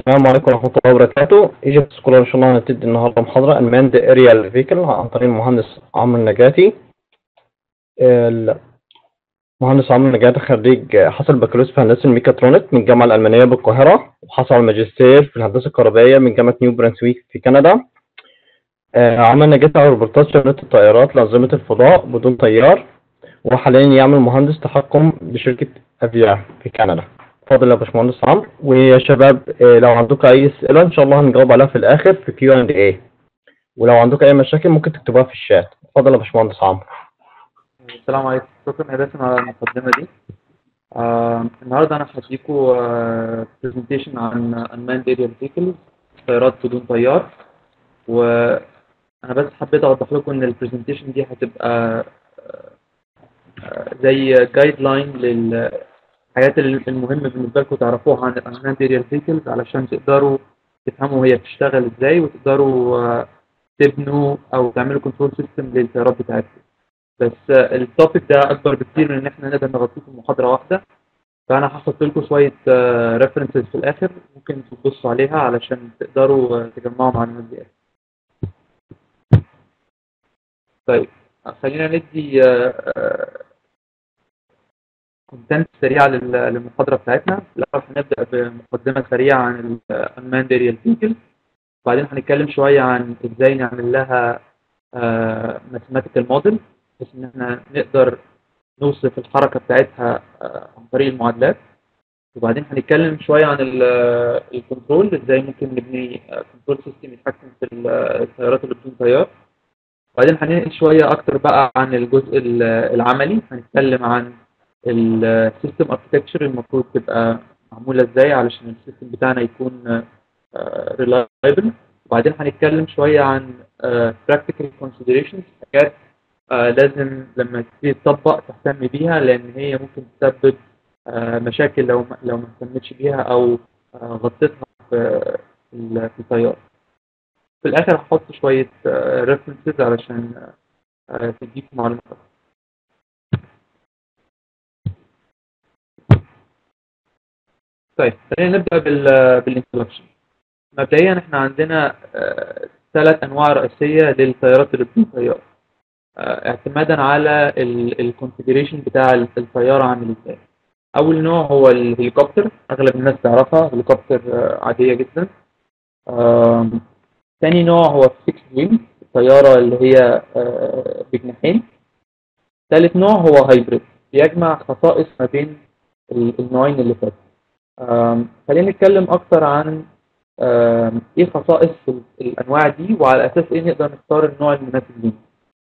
السلام عليكم ورحمة الله وبركاته ايجيبت سكول ان شاء الله هنبتدي النهارده محاضرة الماند اريال فيكل عن طريق المهندس عمرو النجاتي المهندس عمرو النجاتي خريج حصل بكالوريوس في هندسة الميكاترونيك من الجامعة الألمانية بالقاهرة وحصل على الماجستير في الهندسة الكهربائية من جامعة نيو برانسويك في كندا آه، عمل نجاتي على روبوتات شبكة الطائرات لأنظمة الفضاء بدون طيار وحاليا يعمل مهندس تحكم بشركة افيا في كندا اتفضل يا باشمهندس عمرو ويا شباب آه، لو عندكم اي اسئله ان شاء الله هنجاوب عليها في الاخر في كيو اند اي ولو عندكم اي مشاكل ممكن تكتبوها في الشات اتفضل يا باشمهندس عمرو السلام عليكم شكرا يا باسم على المقدمة دي آه النهاردة أنا هديكم آه presentation عن unmanned aerial vehicles طيارات بدون طيار وأنا بس حبيت أوضح لكم إن البرزنتيشن دي هتبقى آه آه زي جايد لاين للحاجات المهمة بالنسبة لكم تعرفوها عن unmanned aerial vehicles علشان تقدروا تفهموا هي بتشتغل إزاي وتقدروا آه تبنوا أو تعملوا كنترول سيستم للطيارات بتاعتكم. بس التوبيك ده اكبر بكتير من ان احنا نقدر نغطيه في محاضره واحده فانا هحط لكم شويه ريفرنسز في الاخر ممكن تبصوا عليها علشان تقدروا تجمعوا معلومات دي طيب خلينا ندي كونتنت سريع للمحاضره بتاعتنا الاول هنبدا بمقدمه سريعه عن الانماند اريال فيكل وبعدين هنتكلم شويه عن ازاي نعمل لها ماثيماتيكال موديل بحيث ان احنا نقدر نوصف الحركه بتاعتها عن طريق المعادلات وبعدين هنتكلم شويه عن الكنترول ازاي ممكن نبني كنترول سيستم يتحكم في الطيارات اللي بدون طيار وبعدين هننقل شويه اكتر بقى عن الجزء العملي هنتكلم عن السيستم اركتكتشر المفروض تبقى معموله ازاي علشان السيستم بتاعنا يكون ريلايبل وبعدين هنتكلم شويه عن براكتيكال كونسيدريشنز حاجات آه لازم لما تبتدي تطبق تهتم بيها لان هي ممكن تسبب آه مشاكل لو ما لو ما اهتمتش بيها او آه غطيتها في في الطياره. في الاخر هحط شويه ريفرنسز علشان تديكم معلومات طيب خلينا نبدا بال بالانترودكشن. مبدئيا احنا عندنا ثلاث انواع رئيسيه للطيارات اللي بدون طيار. اعتمادا على الكونفيجريشن بتاع الطياره عامل ازاي اول نوع هو الهليكوبتر اغلب الناس تعرفها هليكوبتر عاديه جدا ثاني نوع هو السكس وينج الطياره اللي هي بجناحين ثالث نوع هو هايبريد بيجمع خصائص ما بين النوعين اللي فاتوا خلينا نتكلم اكتر عن ايه خصائص الانواع دي وعلى اساس ايه نقدر نختار النوع المناسب لينا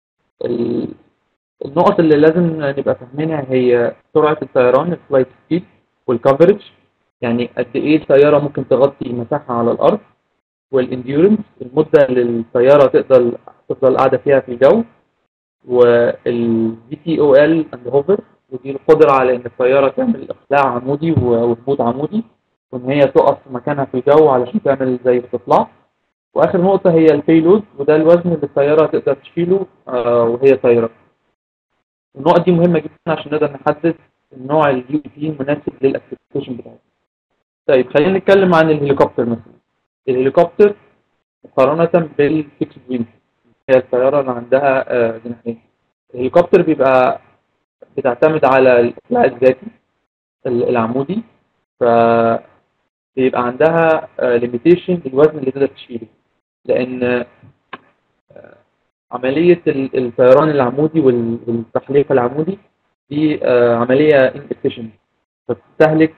النقط اللي لازم نبقى فاهمينها هي سرعة الطيران الفلايت سبيد والكفرج يعني قد ايه الطيارة ممكن تغطي مساحة على الأرض والانديورنس المدة اللي الطيارة تقدر تفضل قاعدة فيها في الجو والفي تي او ال اند هوفر ودي القدرة على ان الطيارة تعمل اقلاع عمودي وهبوط عمودي وان هي تقف في مكانها في الجو علشان تعمل زي استطلاع واخر نقطه هي البيلود وده الوزن اللي الطياره تقدر تشيله آه وهي طايره النقط دي مهمه جدا عشان نقدر نحدد النوع اليو بي المناسب للابلكيشن بتاعتنا طيب خلينا نتكلم عن الهليكوبتر مثلا الهليكوبتر مقارنه بالفيكس وينج هي الطياره اللي عندها آه جناحين الهليكوبتر بيبقى بتعتمد على الاقلاع الذاتي العمودي ف بيبقى عندها ليميتيشن للوزن اللي تقدر تشيله لان عمليه الطيران العمودي والتحليق العمودي دي عمليه inefficient فبتستهلك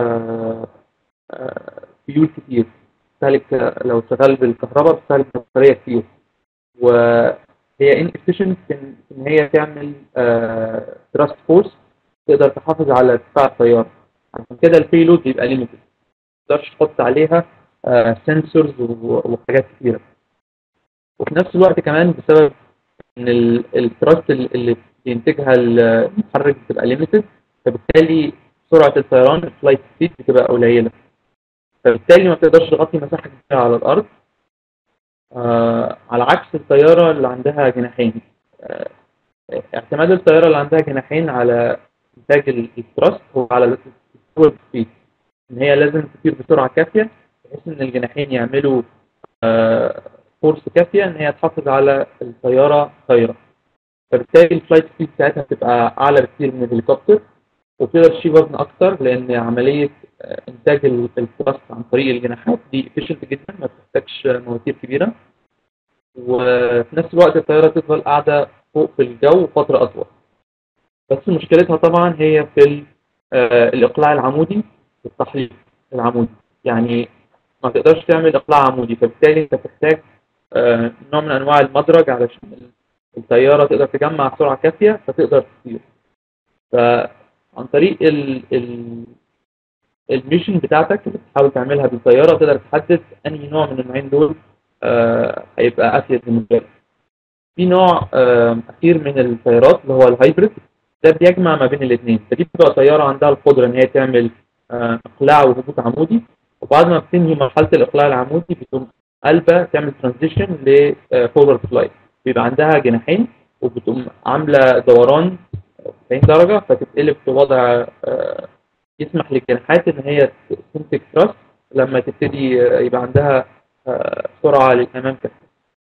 فيول كتير بتستهلك لو اشتغل بالكهرباء بتستهلك بطاريه كتير وهي inefficient في ان هي تعمل تراست فورس تقدر تحافظ على ارتفاع الطياره عشان كده البيلود بيبقى ليميتد تقدرش تحط عليها سنسورز وحاجات كتيره وفي نفس الوقت كمان بسبب ان الثراست اللي بينتجها المحرك بتبقى ليميتد فبالتالي سرعه الطيران الفلايت سبيد بتبقى قليله فبالتالي ما بتقدرش تغطي مساحه كبيره على الارض آه على عكس الطياره اللي عندها جناحين آه اعتماد الطياره اللي عندها جناحين على انتاج الثراست هو على السبيد ان هي لازم تطير بسرعه كافيه بحيث ان الجناحين يعملوا فورس كافيه ان هي تحافظ على الطياره طايره فبالتالي الفلايت سبيد بتاعتها بتبقى اعلى بكتير من الهليكوبتر وتقدر تشيل وزن اكتر لان عمليه آه، انتاج ال- الثرست عن طريق الجناحات دي efficient جدا ما بتحتاجش مواتير كبيره وفي نفس الوقت الطياره تفضل قاعده فوق في الجو فتره اطول بس مشكلتها طبعا هي في ال- آه، الاقلاع العمودي والتحليق العمودي يعني ما تقدرش تعمل اقلاع عمودي فبالتالي انت بتحتاج آه، نوع من انواع المدرج علشان الطياره تقدر تجمع سرعه كافيه فتقدر تطير فعن طريق ال ال الميشن بتاعتك اللي بتحاول تعملها بالطياره تقدر تحدد انهي نوع من النوعين دول آه، هيبقى افيد بالنسبه لك. في نوع آه، اخير من الطيارات اللي هو الهايبريد ده بيجمع ما بين الاثنين فدي بتبقى طياره عندها القدره ان هي تعمل آه، اقلاع وهبوط عمودي وبعد ما بتنهي مرحله الاقلاع العمودي بتقوم قلبه تعمل ترانزيشن لفورورد فلايت بيبقى عندها جناحين وبتقوم عامله دوران 90 درجه فتتقلب في وضع آه، يسمح للجناحات ان هي تمسك ثراست لما تبتدي آه، يبقى عندها آه، سرعه للامام كافيه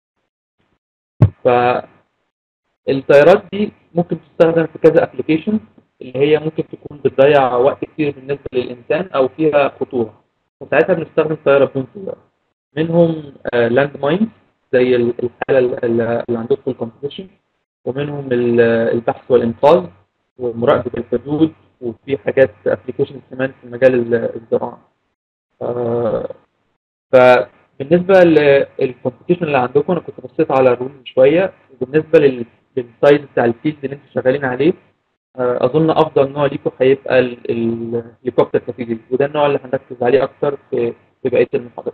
فالطيارات دي ممكن تستخدم في كذا ابلكيشن اللي هي ممكن تكون بتضيع وقت كتير بالنسبه للانسان او فيها خطوره فساعتها بنستخدم طياره بدون طياره منهم لاند ماينز زي ال- الحاله ال- ال- اللي عندكم في الكومبيتيشن ومنهم ال- البحث والانقاذ ومراقبه الحدود وفي حاجات ابلكيشن كمان في مجال ال- الزراعه آه، فبالنسبه للكومبيتيشن اللي عندكم انا كنت بصيت على الرول من شويه وبالنسبه لل- للسايز بتاع الفيلد اللي انتم شغالين عليه آه، اظن افضل نوع ليكم هيبقى ال- ال- الهليكوبتر كاتيجوري وده النوع اللي هنركز عليه اكتر في في بقيه المحاضره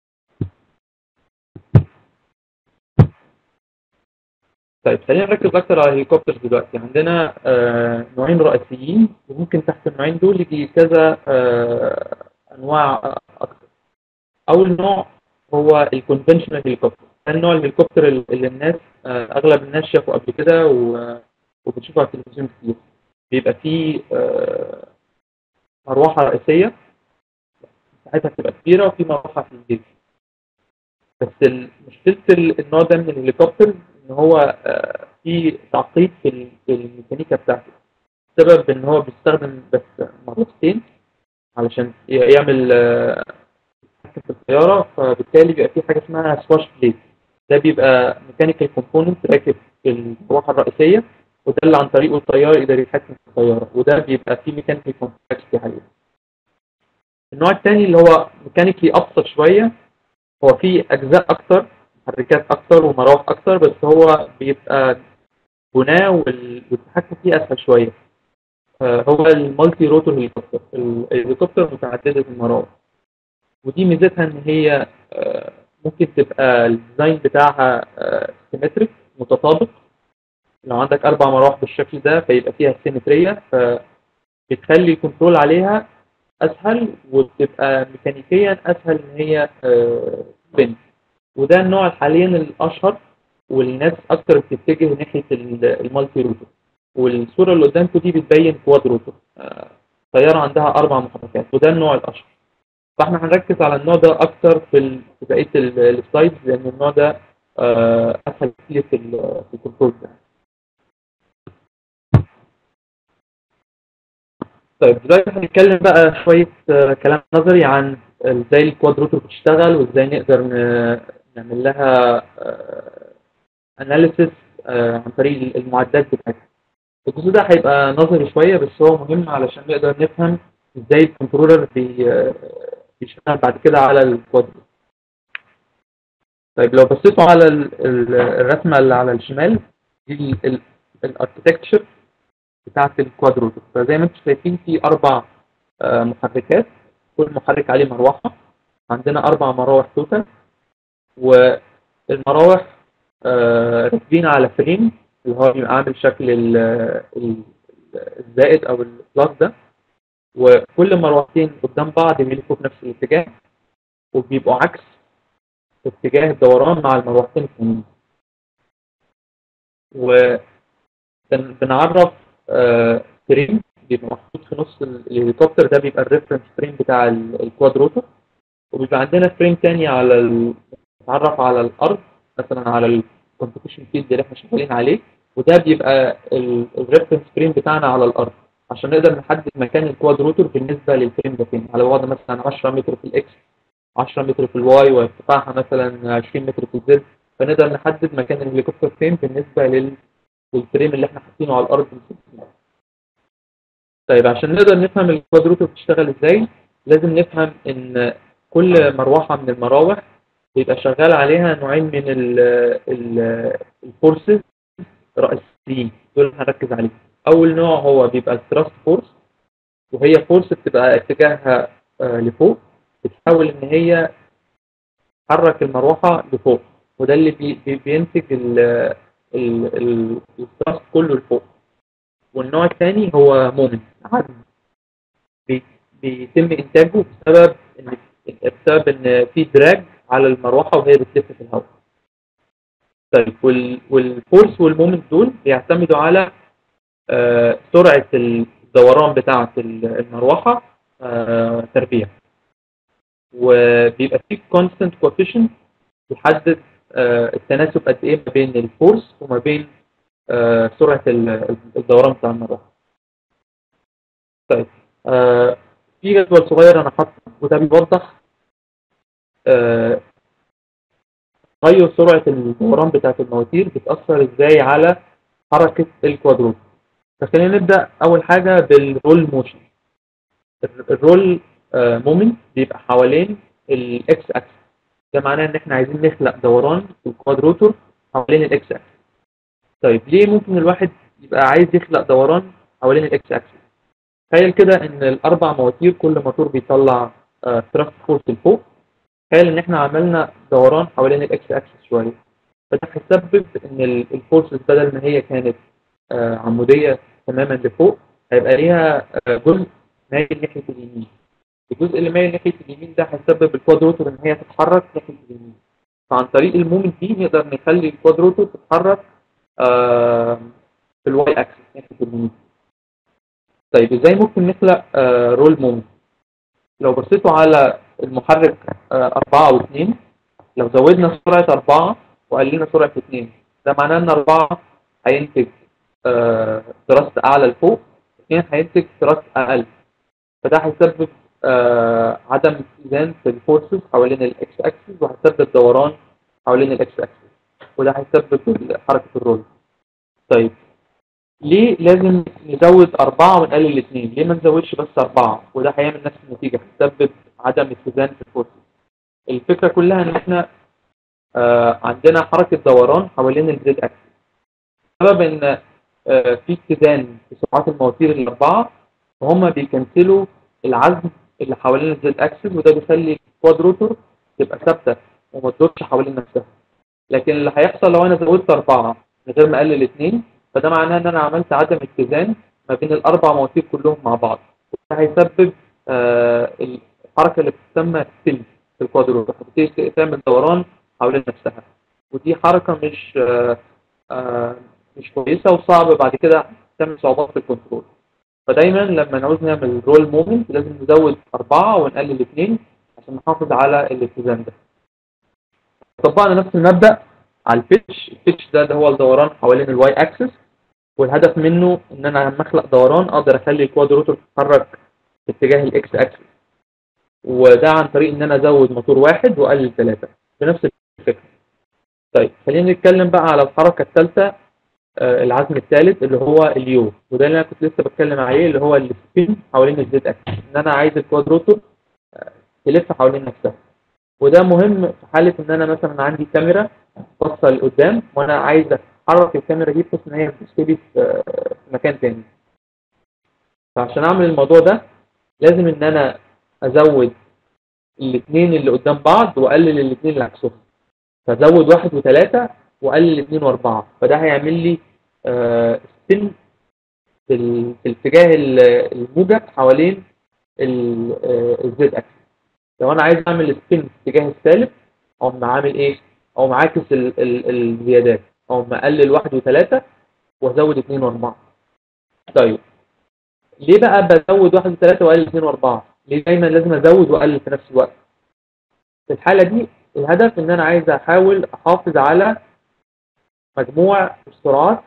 طيب خلينا نركز اكتر على الهليكوبترز دلوقتي عندنا آه، نوعين رئيسيين وممكن تحت النوعين دول يجي كذا آه، انواع اكتر اول نوع هو الكونفنشنال هليكوبتر ده النوع الهليكوبتر اللي الناس آه، اغلب الناس شافوا قبل كده و- وبتشوفه على التلفزيون كتير بيبقى فيه آه، مروحه رئيسيه مساحتها بتبقى كبيره وفي مروحه في الجيب بس ال- مشكله ال- النوع ده من الهليكوبتر ان هو آه، في تعقيد في ال- في الميكانيكا بتاعته بسبب ان هو بيستخدم بس مروحتين علشان ي- يعمل آه، يتحكم في الطياره فبالتالي بيبقى في حاجه اسمها سواش بليد ده بيبقى ميكانيكال كومبوننت راكب في المروحه الرئيسيه وده اللي عن طريقه الطيار يقدر يتحكم في الطياره وده بيبقى فيه ميكانيكال كومبلكسيتي عليه النوع الثاني اللي هو ميكانيكلي ابسط شويه هو فيه اجزاء اكتر محركات اكتر ومراوح اكتر بس هو بيبقى بناء وال- والتحكم فيه اسهل شويه آه، هو المالتي روتور هليكوبتر ال- الهليكوبتر متعدده المراوح ودي ميزتها ان هي آه، ممكن تبقى الديزاين بتاعها سيمتريك متطابق لو عندك اربع مراوح بالشكل ده فيبقى فيها سيمتريه فبتخلي الكنترول عليها اسهل وبتبقى ميكانيكيا اسهل ان هي بنت وده النوع حاليا الاشهر والناس اكتر بتتجه ناحيه ال- المالتي روتور والصوره اللي قدامكم دي بتبين كواد روتور آه، طياره عندها اربع محركات وده النوع الاشهر فاحنا هنركز على النوع ده اكتر في ال- في بقيه ال- السلايدز لان النوع ده آه، اسهل كتير في ال- في الكنترول ده طيب دلوقتي هنتكلم بقى شوية آه، كلام نظري عن ازاي الكواد روتور بتشتغل وازاي نقدر ن- نعمل لها اناليسيس عن طريق المعدات بتاعتها. الجزء ده هيبقى نظري شوية بس هو مهم علشان نقدر نفهم ازاي الكنترولر بي آه، بيشتغل بعد كده على الكواد روتور. طيب لو بصيتوا على ال- ال- الرسمة اللي على الشمال دي الاركتكتشر بتاعت الكواد روتور فزي ما انتم شايفين في اربع آه، محركات كل محرك عليه مروحه عندنا اربع مراوح توتال والمراوح آه، راكبين على فريم اللي هو بيبقى عامل شكل ال- ال- الزائد او البلاس ده وكل مروحتين قدام بعض بيلفوا في نفس الاتجاه وبيبقوا عكس اتجاه الدوران مع المروحتين التانيين وبنعرف فريم بيبقى محطوط في نص ال- الهليكوبتر ده بيبقى الريفرنس فريم بتاع ال- الكواد روتور وبيبقى عندنا فريم تاني على ال... نتعرف على الارض مثلا على الكومبيتيشن فيلد اللي احنا شغالين عليه وده بيبقى الريفرنس فريم بتاعنا على الارض عشان نقدر نحدد مكان الكواد روتور بالنسبه للفريم ده فين على بعد مثلا 10 متر في الاكس 10 متر في الواي وارتفاعها مثلا 20 متر في الزد فنقدر نحدد مكان الهليكوبتر فين بالنسبه لل... للفريم اللي احنا حاطينه على الارض طيب عشان نقدر نفهم الكواد روتور بتشتغل ازاي لازم نفهم ان كل مروحه من المراوح بيبقى شغال عليها نوعين من الفورسز رئيسيين دول هنركز عليهم اول نوع هو بيبقى الثراست فورس وهي فورس بتبقى اتجاهها آه لفوق بتحاول ان هي تحرك المروحه لفوق وده اللي بي بي بينتج الثراست كله لفوق والنوع الثاني هو مومنت عزم بي بيتم انتاجه بسبب ان بسبب ان في دراج على المروحه وهي بتلف في الهواء طيب والفورس والمومنت دول بيعتمدوا على آه سرعة الدوران بتاعة المروحة آه تربيع وبيبقى فيه constant coefficient بيحدد آه التناسب قد ايه ما بين الفورس وما بين سرعة الدوران بتاع المروحة طيب في جدول صغير انا حاطه وده بيوضح تغير سرعة الدوران بتاعة المواتير بتأثر ازاي على حركة الكوادروت فخلينا نبدأ أول حاجة بالرول موشن الرول مومنت بيبقى حوالين الاكس اكس ده معناه ان احنا عايزين نخلق دوران في الكوادروتور حوالين الاكس اكس طيب ليه ممكن الواحد يبقى عايز يخلق دوران حوالين الاكس اكس تخيل كده ان الاربع مواتير كل موتور بيطلع ثراست فورس لفوق تخيل ان احنا عملنا دوران حوالين الاكس اكسس شويه فده هيسبب ان الفورسز بدل ما هي كانت آه عموديه تماما لفوق هيبقى ليها آه جزء مايل ناحيه اليمين الجزء اللي مايل ناحيه اليمين ده هيسبب الكوادروتور ان هي تتحرك ناحيه اليمين فعن طريق المومنت دي نقدر نخلي الكوادروتور تتحرك آه في الواي اكسس ناحيه اليمين طيب ازاي ممكن نخلق رول مومنت لو بصيتوا على المحرك أربعة أو اتنين لو زودنا سرعة أربعة وقللنا سرعة اتنين ده معناه إن أربعة هينتج ثراست أعلى لفوق اتنين هينتج ثراست أقل فده هيسبب عدم اتزان في الفورسز حوالين الإكس أكسس وهيسبب دوران حوالين الإكس أكسس وده هيسبب حركة الرول طيب ليه لازم نزود أربعة ونقلل اثنين؟ ليه ما نزودش بس أربعة؟ وده هيعمل نفس النتيجة هيسبب عدم اتزان في الفورس. الفكرة كلها إن إحنا آه عندنا حركة دوران حوالين الزد أكسس. سبب إن آه في اتزان في سرعات المواتير الأربعة وهم بيكنسلوا العزم اللي حوالين الزد أكسس وده بيخلي الكوادروتور تبقى ثابتة وما تدورش حوالين نفسها. لكن اللي هيحصل لو أنا زودت أربعة من غير ما أقلل اثنين فده معناه ان انا عملت عدم اتزان ما بين الاربع مواتير كلهم مع بعض وده هيسبب آه الحركه اللي بتسمى سبين في الكوادروتور هتبتدي تعمل دوران حوالين نفسها ودي حركه مش آه آه مش كويسه وصعب بعد كده تعمل صعوبات في الكنترول فدايما لما نعوز نعمل رول مومنت لازم نزود أربعة ونقلل اثنين عشان نحافظ على الاتزان ده طبقنا نفس المبدأ على البيتش البيتش ده اللي هو الدوران حوالين الواي اكسس والهدف منه ان انا لما اخلق دوران اقدر اخلي الكوادروتور تتحرك في اتجاه الاكس اكسس وده عن طريق ان انا ازود موتور واحد واقلل ثلاثة بنفس الفكرة طيب خلينا نتكلم بقى على الحركة الثالثة آه العزم الثالث اللي هو اليو وده اللي انا كنت لسه بتكلم عليه اللي هو السبين حوالين الزد اكسس ان انا عايز الكوادروتور آه تلف حوالين نفسها وده مهم في حالة ان انا مثلا عندي كاميرا باصه لقدام وانا عايز احرك الكاميرا دي بحيث ان هي تشتري في مكان تاني فعشان اعمل الموضوع ده لازم ان انا ازود الاثنين اللي قدام بعض واقلل الاثنين اللي عكسهم فازود واحد وثلاثة واقلل اثنين واربعة فده هيعمل لي آه سبين في, في الاتجاه الموجب حوالين الزد اكس لو انا عايز اعمل سبين في الاتجاه السالب اقوم عامل ايه او معاكس ال ال الزيادات او مقلل واحد وثلاثة وازود اثنين واربعة طيب ليه بقى بزود واحد وثلاثة واقلل اثنين واربعة ليه دايما لازم ازود واقلل في نفس الوقت في الحالة دي الهدف ان انا عايز احاول احافظ على مجموع السرعات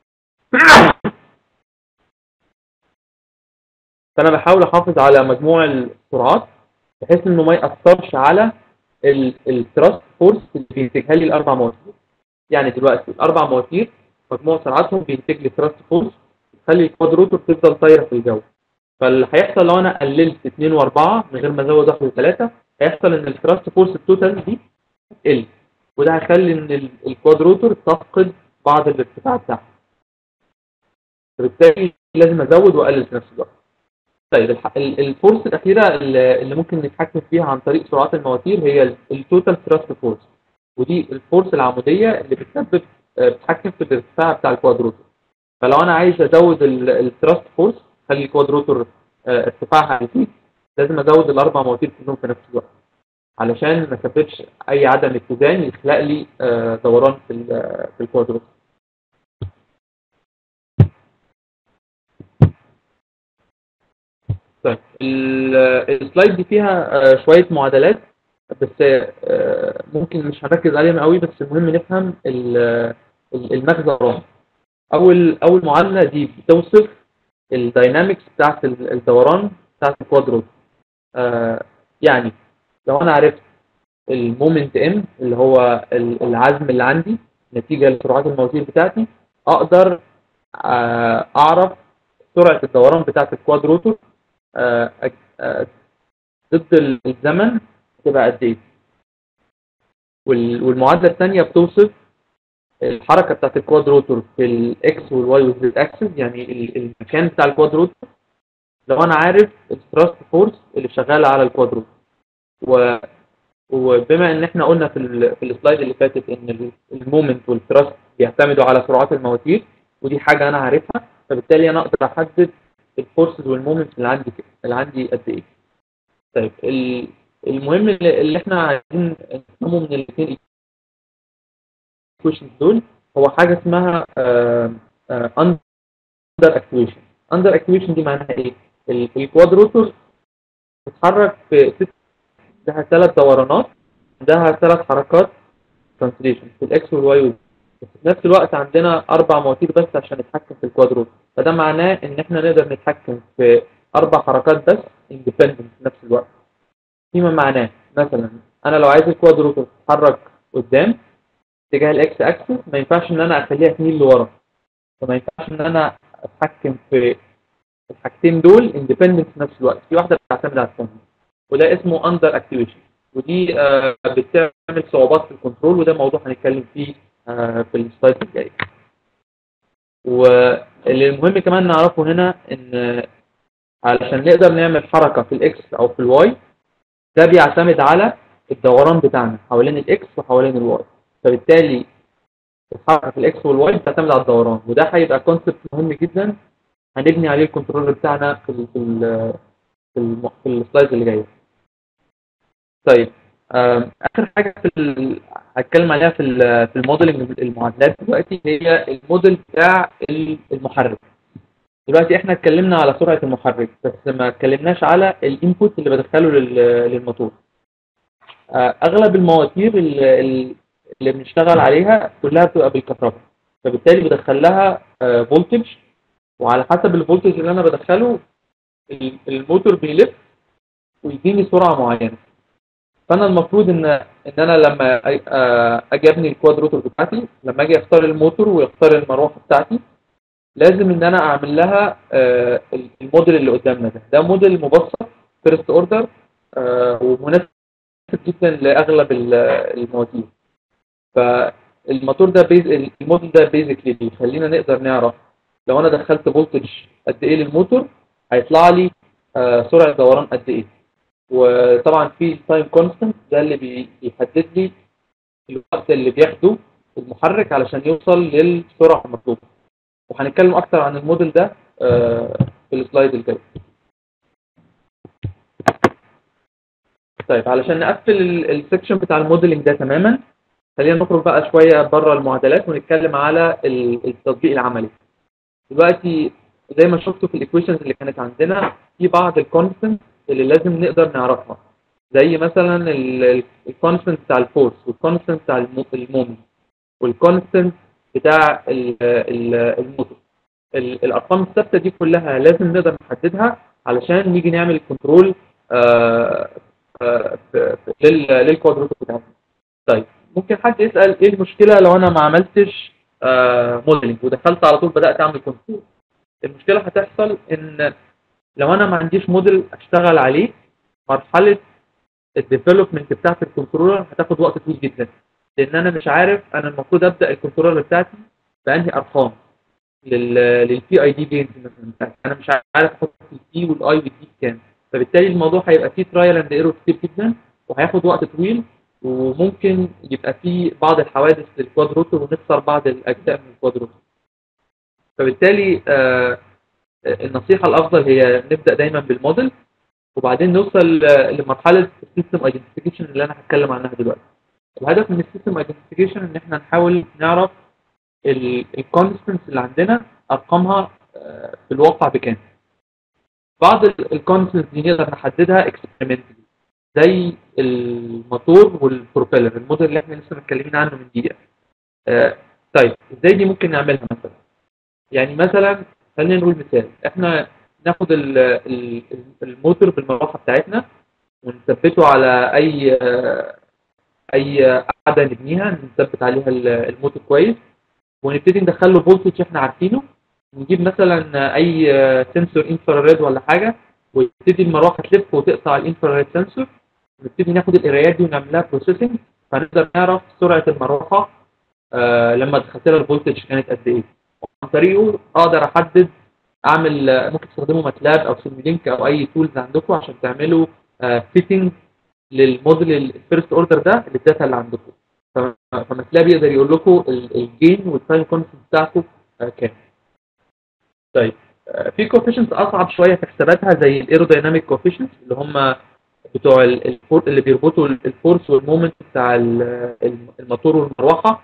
فانا بحاول احافظ على مجموع السرعات بحيث انه ما ياثرش على الثراست فورس اللي بينتجها لي الاربع مواتير يعني دلوقتي الاربع مواتير مجموع سرعتهم بينتج لي ثراست فورس تخلي الكوادروتور تفضل طايره في الجو فاللي هيحصل لو انا قللت 2 و4 من غير ما ازود 1 و3 هيحصل ان الثراست فورس التوتال دي تقل وده هيخلي ان الكوادروتور تفقد بعض الارتفاع بتاعها فبالتالي لازم ازود واقلل في نفس الوقت طيب الفورس الاخيره اللي ممكن نتحكم فيها عن طريق سرعات المواتير هي التوتال ثراست فورس ودي الفورس العموديه اللي بتسبب بتتحكم في الارتفاع بتاع الكوادروتور فلو انا عايز ازود الثراست فورس خلي الكوادروتور ارتفاعها يزيد لازم ازود الاربع مواتير كلهم في نفس الوقت علشان ما اسببش اي عدم اتزان يخلق لي دوران في في الكوادروتور طيب السلايد دي فيها شويه معادلات بس ممكن مش هركز عليهم قوي بس المهم نفهم المغزى وراها اول اول معادله دي بتوصف الداينامكس بتاعت الدوران بتاعت الكوادروت آه يعني لو انا عرفت المومنت ام اللي هو العزم اللي عندي نتيجه لسرعات المواتير بتاعتي اقدر آه اعرف سرعه الدوران بتاعت الكوادروتور آه آه ضد الزمن تبقى قد ايه والمعادله الثانيه بتوصف الحركه بتاعت الكوادروتور في الاكس والواي والزد اكسس يعني المكان بتاع الكوادروتور لو انا عارف الثراست فورس اللي شغاله على الكوادروتور و وبما ان احنا قلنا في ال في السلايد اللي فاتت ان المومنت والثراست بيعتمدوا على سرعات المواتير ودي حاجه انا عارفها فبالتالي انا اقدر احدد الفورسز والمومنت اللي عندي اللي عندي قد ايه طيب المهم اللي احنا عايزين نفهمه من الاثنين الاكويشنز دول هو حاجه اسمها اندر اكويشن اندر اكويشن دي معناها ايه الكوادروتور بتتحرك في ست لها ثلاث دورانات عندها ثلاث حركات ترانسليشن في الاكس والواي والزد بس في نفس الوقت عندنا اربع مواتير بس عشان نتحكم في الكوادروتور فده معناه ان احنا نقدر نتحكم في اربع حركات بس اندبندنت في نفس الوقت فيما معناه مثلا انا لو عايز الكوادروتور تتحرك قدام اتجاه الاكس اكسس ما ينفعش ان انا اخليها تميل لورا فما ينفعش ان انا اتحكم في الحاجتين دول اندبندنت في نفس الوقت في واحده بتعتمد على الثانيه وده اسمه اندر اكتيفيشن ودي آه بتعمل صعوبات في الكنترول وده موضوع هنتكلم فيه آه في السلايد الجاي واللي المهم كمان نعرفه هنا ان علشان نقدر نعمل حركه في الاكس او في الواي ده بيعتمد على الدوران بتاعنا حوالين الاكس وحوالين الواي فبالتالي الحركه في الاكس والواي بتعتمد على الدوران وده هيبقى كونسبت مهم جدا هنبني عليه الكنترول بتاعنا في ال في ال في, الم... في السلايد اللي جايه طيب اخر حاجه في ال... هتكلم عليها في ال... في الموديلنج المعادلات دلوقتي هي الموديل بتاع المحرك دلوقتي احنا اتكلمنا على سرعه المحرك بس ما اتكلمناش على الانبوت اللي بدخله لل... للموتور اغلب المواتير اللي, اللي بنشتغل عليها كلها بتبقى بالكهرباء فبالتالي بدخل لها فولتج وعلى حسب الفولتج اللي انا بدخله الموتور بيلف ويديني سرعه معينه فانا المفروض ان ان انا لما اجي ابني الكوادروتور بتاعتي لما اجي اختار الموتور واختار المروحه بتاعتي لازم ان انا اعمل لها الموديل اللي قدامنا ده ده موديل مبسط فيرست اوردر ومناسب جدا لاغلب المواتير فالموتور ده بيز الموديل ده بيزكلي بيخلينا نقدر نعرف لو انا دخلت فولتج قد ايه للموتور هيطلع لي آه سرعه دوران قد ايه وطبعا في التايم كونستنت ده اللي بيحدد لي الوقت اللي بياخده المحرك علشان يوصل للسرعه المطلوبه وهنتكلم اكتر عن الموديل ده آه في السلايد الجاي طيب علشان نقفل السكشن بتاع الموديلنج ده تماما خلينا نخرج بقى شويه بره المعادلات ونتكلم على التطبيق العملي دلوقتي زي ما شفتوا في الايكويشنز اللي كانت عندنا في بعض الكونستنت اللي لازم نقدر نعرفها زي مثلا الكونستنت بتاع الفورس والكونستنت بتاع المومنت والكونستنت بتاع ال- ال- الموتور ال- الارقام الثابته دي كلها لازم نقدر نحددها علشان نيجي نعمل كنترول للكوادروتور بتاعتنا طيب ممكن حد يسال ايه المشكله لو انا ما عملتش موديلنج ودخلت على طول بدات اعمل كنترول المشكله هتحصل ان لو انا ما عنديش موديل اشتغل عليه مرحله الديفلوبمنت بتاعت الكنترولر هتاخد وقت طويل جدا لان انا مش عارف انا المفروض ابدا الكنترولر بتاعتي بانهي ارقام للبي اي دي جينز مثلا بتاعتي. انا مش عارف احط البي والاي والدي كام فبالتالي الموضوع هيبقى فيه ترايل اند ايرور كتير جدا وهياخد وقت طويل وممكن يبقى فيه بعض الحوادث للكوادروتور ونخسر بعض الاجزاء من الكوادروتور فبالتالي آه النصيحه الافضل هي نبدا دايما بالموديل وبعدين نوصل لمرحله السيستم ايدنتيفيكيشن اللي انا هتكلم عنها دلوقتي الهدف من السيستم ايدنتيفيكيشن ان احنا نحاول نعرف الكونستنس اللي عندنا ارقامها في الواقع بكام بعض الكونستنس دي نقدر نحددها اكسبيرمنتلي زي الموتور والبروبيلر الموديل اللي احنا لسه متكلمين عنه من دقيقه طيب ازاي دي ممكن نعملها مثلا يعني مثلا خلينا نقول مثال احنا ناخد الموتور بالمروحه بتاعتنا ونثبته على اي اي قاعده نبنيها نثبت عليها الموتور كويس ونبتدي ندخل له فولتج احنا عارفينه نجيب مثلا اي سنسور انفراريد ولا حاجه وتبتدي المروحه تلف وتقطع الانفراريد سنسور ونبتدي ناخد القرايات دي ونعمل لها بروسيسنج فنقدر نعرف سرعه المروحه آه لما دخلت لها الفولتج كانت قد ايه عن طريقه اقدر احدد اعمل ممكن تستخدموا ماتلاب او سيمولينك او اي تولز عندكم عشان تعملوا فيتنج للموديل الفيرست اوردر ده للداتا اللي عندكم فماتلاب يقدر يقول لكم الجين والتايم كونستنت بتاعكم كام طيب في كوفيشنتس اصعب شويه في حساباتها زي الايرودايناميك كوفيشنتس اللي هم بتوع الفور اللي بيربطوا الفورس والمومنت بتاع الموتور والمروحه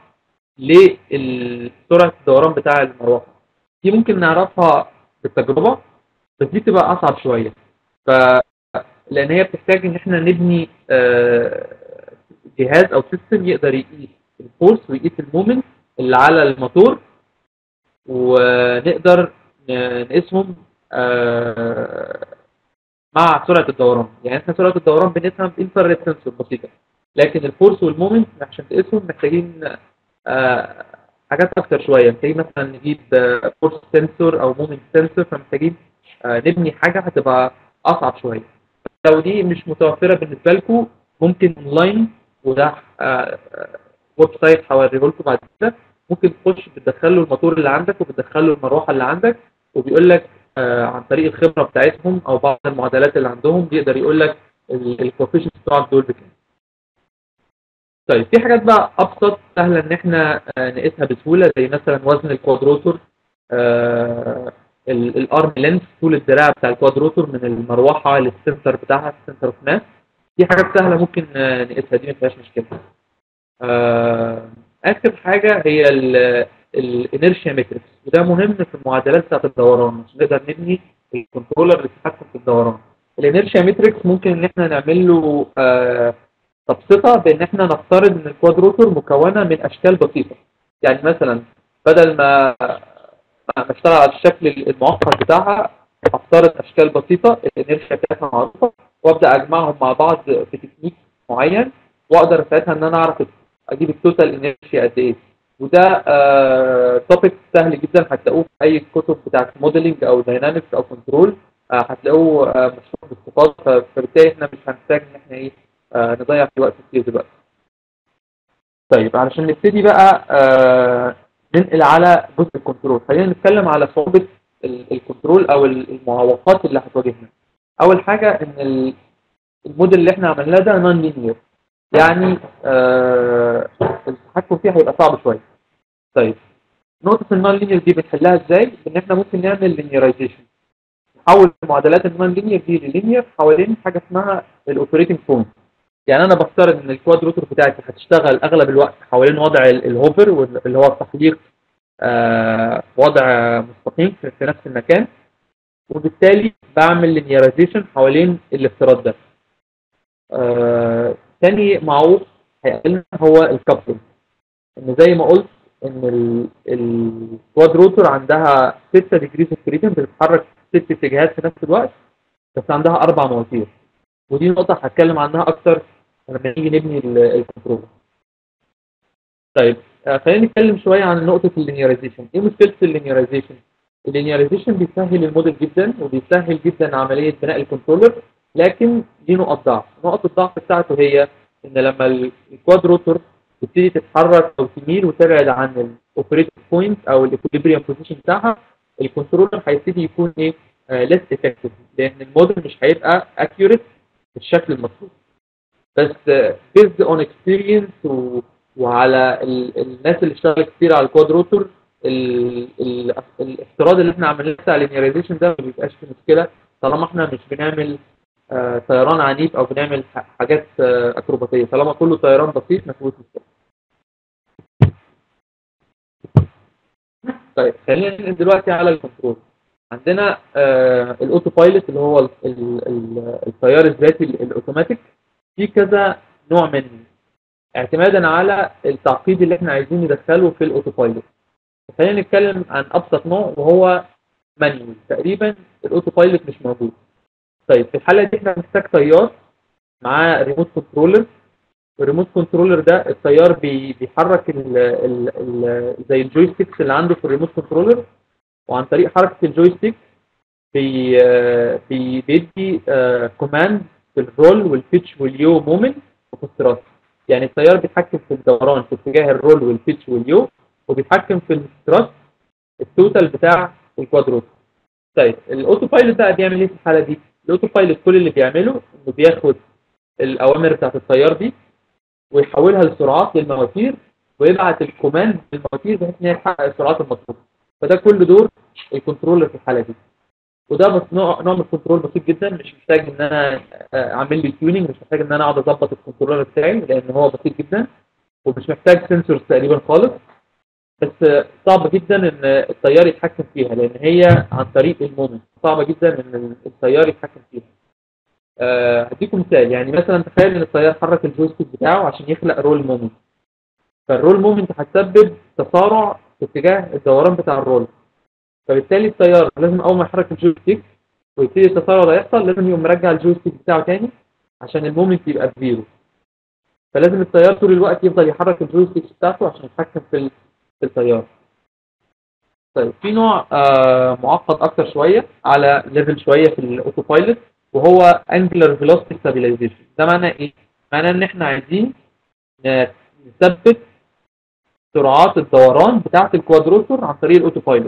لسرعه الدوران بتاع المروحه دي ممكن نعرفها بالتجربه بس دي بتبقى اصعب شويه ف لان هي بتحتاج ان احنا نبني جهاز او سيستم يقدر يقيس الفورس ويقيس المومنت اللي على الموتور ونقدر نقيسهم مع سرعه الدوران يعني احنا سرعه الدوران بنقيسها بانفراريد سنسور بسيطه لكن الفورس والمومنت عشان تقيسهم محتاجين حاجات اكتر شويه محتاجين مثلا نجيب فورس سنسور او مومنت سنسور فمحتاجين نبني حاجه هتبقى اصعب شويه لو دي مش متوفره بالنسبه لكم ممكن اونلاين وده ويب سايت هوريه لكم بعد كده ممكن تخش بتدخل له الموتور اللي عندك وبتدخل له المروحه اللي عندك وبيقول لك عن طريق الخبره بتاعتهم او بعض المعادلات اللي عندهم بيقدر يقول لك الكوفيشنت بتوعك دول بكام طيب في حاجات بقى ابسط سهله ان احنا نقيسها بسهوله زي مثلا وزن الكوادروتور الارم لينث طول الدراع بتاع الكوادروتور من المروحه للسنتر بتاعها السنتر اوف ماس دي حاجات سهله ممكن نقيسها دي ما فيهاش مشكله اخر حاجه هي الانيرشيا ماتريكس وده مهم في المعادلات بتاعت الدوران عشان نقدر نبني الكنترولر اللي بيتحكم في الدوران الانيرشيا ماتريكس ممكن ان احنا نعمل له تبسيطها بان احنا نفترض ان الكوادروتور مكونه من اشكال بسيطه يعني مثلا بدل ما ما اشتغل على الشكل المعقد بتاعها افترض اشكال بسيطه الانيرشيا بتاعتها معروفه وابدا اجمعهم مع بعض في تكنيك معين واقدر ساعتها ان انا اعرف اجيب التوتال انيرشيا قد ايه وده توبيك آه سهل جدا هتلاقوه في اي كتب بتاعت موديلنج او داينامكس او كنترول آه هتلاقوه آه مشروح باستفاضه فبالتالي احنا مش هنحتاج ان احنا ايه نضيع في وقت كتير دلوقتي. طيب علشان نبتدي بقى ننقل على جزء الكنترول خلينا نتكلم على صعوبة الكنترول او المعوقات اللي هتواجهنا اول حاجة ان الموديل اللي احنا عملناه ده نون لينير يعني آه التحكم فيها هيبقى صعب شوية طيب نقطة النون لينير دي بنحلها ازاي؟ ان احنا ممكن نعمل لينيرايزيشن نحول معادلات النون لينير دي للينير حوالين حاجة اسمها الاوبريتنج بوينت يعني انا بفترض ان الكوادروتور بتاعتي هتشتغل اغلب الوقت حوالين وضع الهوفر اللي هو التحليق آه وضع مستقيم في نفس المكان وبالتالي بعمل لينيرايزيشن حوالين الافتراض ده آه تاني معوق هيقابلنا هو الكابلنج ان زي ما قلت ان الكواد روتور عندها 6 ديجريز اوف فريدم بتتحرك ست اتجاهات في نفس الوقت بس عندها اربع مواتير ودي نقطة هتكلم عنها اكتر لما نيجي نبني الكنترول طيب آه، خلينا نتكلم شوية عن نقطة اللينيرايزيشن ايه مشكلة اللينيرايزيشن اللينيرايزيشن بيسهل الموديل جدا وبيسهل جدا عملية بناء الكنترولر لكن دي نقط ضعف نقط الضعف بتاعته هي ان لما الكواد روتور تبتدي تتحرك او تميل وتبعد عن الاوبريتنج بوينت او الاكوليبريم بوزيشن بتاعها الكنترولر هيبتدي يكون ايه ليس uh, افكتيف لان الموديل مش هيبقى اكيوريت بالشكل المطلوب بس بيزد اون اكسبيرينس وعلى ال الناس اللي اشتغلت كتير على الكواد روتور الافتراض اللي احنا عملناه بتاع اللينيرايزيشن ده ما بيبقاش في مشكله طالما احنا مش بنعمل آه طيران عنيف او بنعمل حاجات آه اكروباتيه طالما كله طيران بسيط ما فيهوش مشكله طيب خلينا ننقل دلوقتي على الكنترول عندنا آه الاوتو بايلوت اللي هو ال ال ال التيار الذاتي الاوتوماتيك في كذا نوع منه اعتمادا على التعقيد اللي احنا عايزين ندخله في الاوتو بايلوت خلينا نتكلم عن ابسط نوع وهو مانيوال تقريبا الاوتو بايلوت مش موجود طيب في الحاله دي احنا محتاج طيار معاه ريموت كنترولر الريموت كنترولر ده الطيار بي بيحرك ال ال ال زي الجويستيكس اللي عنده في الريموت كنترولر وعن طريق حركه الجويستيك بي بي بيدي كوماند في الرول والبيتش واليو مومنت وفي الثراست يعني الطيار بيتحكم في الدوران في اتجاه الرول والبيتش واليو وبيتحكم في الثراست التوتال بتاع الكوادروت طيب الاوتو بايلوت بقى بيعمل ايه في الحاله دي الاوتو بايلوت كل اللي بيعمله انه بياخد الاوامر بتاعت الطيار دي ويحولها لسرعات للمواتير ويبعت الكوماند للمواتير بحيث ان هي تحقق السرعات المطلوبه فده كل دور الكنترولر في الحاله دي وده بس نوع نوع من الكنترول بسيط جدا مش محتاج ان انا اعمل لي تيوننج مش محتاج ان انا اقعد اظبط الكنترولر بتاعي لان هو بسيط جدا ومش محتاج سنسورز تقريبا خالص بس صعب جدا ان الطيار يتحكم فيها لان هي عن طريق المومنت صعبه جدا ان الطيار يتحكم فيها أه هديكم مثال يعني مثلا تخيل ان الطيار حرك الجويستيك بتاعه عشان يخلق رول مومنت فالرول مومنت هتسبب تسارع في اتجاه الدوران بتاع الرول فبالتالي الطيار لازم اول ما يحرك الجويستيك ويبتدي التسارع ده يحصل لازم يقوم مرجع الجويستيك بتاعه تاني عشان المومنت يبقى بزيرو فلازم الطيار طول الوقت يفضل يحرك الجويستيك بتاعته عشان يتحكم في في الطيار طيب في نوع آه معقد اكتر شويه على ليفل شويه في الاوتو بايلوت وهو انجلر فيلوسيتي ستابيلايزيشن ده معناه ايه معناه ان احنا عايزين نثبت سرعات الدوران بتاعه الكوادروتور عن طريق الاوتو بايلوت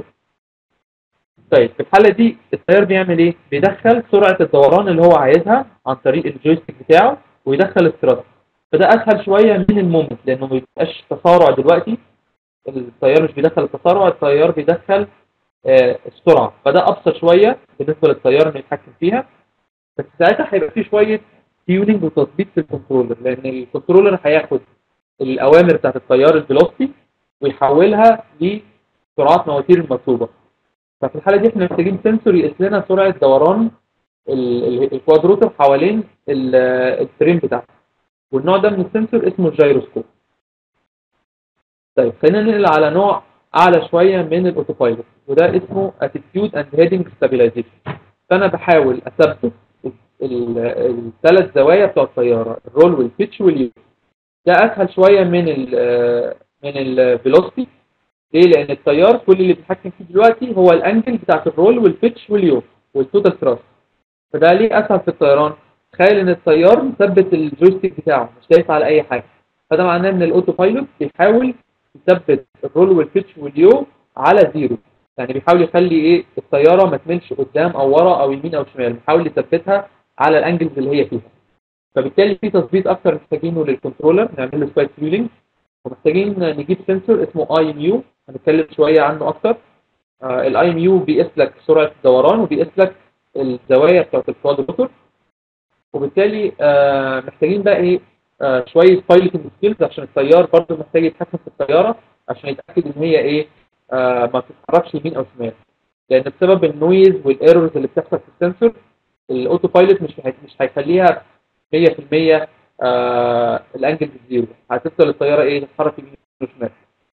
طيب في الحاله دي الطيار بيعمل ايه بيدخل سرعه الدوران اللي هو عايزها عن طريق الجويستيك بتاعه ويدخل الثراست فده اسهل شويه من المومنت لانه ما بيبقاش تسارع دلوقتي الطيار مش بيدخل التسارع الطيار بيدخل آه السرعه فده ابسط شويه بالنسبه للطيار انه يتحكم فيها بس ساعتها هيبقى فيه شويه تيوننج وتظبيط في الكنترولر لان الكنترولر هياخد الاوامر بتاعت الطيار الفيلوسيتي ويحولها لسرعات مواتير المطلوبه ففي الحاله دي احنا محتاجين سنسور يقيس لنا سرعه دوران الكوادروتر حوالين الفريم بتاعته والنوع ده من السنسور اسمه الجيروسكوب طيب خلينا ننقل على نوع اعلى شويه من الاوتو بايلوت وده اسمه اتيتيود اند هيدنج ستابيلايزيشن فانا بحاول اثبت الثلاث زوايا بتوع الطياره الرول والبيتش واليو ده اسهل شويه من ال من الفيلوسيتي ليه لان الطيار كل اللي بيتحكم فيه دلوقتي هو الانجل بتاعت الرول والبيتش واليو والتوتال ثراست فده ليه اسهل في الطيران تخيل ان الطيار مثبت الجويستيك بتاعه مش دايس على اي حاجه فده معناه ان الاوتو بايلوت بيحاول يثبت الرول والبيتش واليو على زيرو يعني بيحاول يخلي ايه الطياره ما تملش قدام او ورا او يمين او شمال بيحاول يثبتها على الانجلز اللي هي فيها فبالتالي في تظبيط اكتر محتاجينه للكنترولر نعمل له شويه تيولينج ومحتاجين نجيب سنسور اسمه اي ام يو هنتكلم شويه عنه اكتر الاي ام يو بيقيس لك سرعه الدوران وبيقيس لك الزوايا بتاعت الكوادروتر وبالتالي آه محتاجين بقى ايه آه شويه بايلوتنج سكيلز عشان الطيار برضه محتاج يتحكم في الطياره عشان يتاكد ان هي ايه آه ما تتحركش يمين او شمال لان بسبب النويز والايرورز اللي بتحصل في السنسور الاوتو بايلوت مش مش هيخليها 100% آه الانجل بالزيرو هتفضل الطياره ايه تتحرك يمين وشمال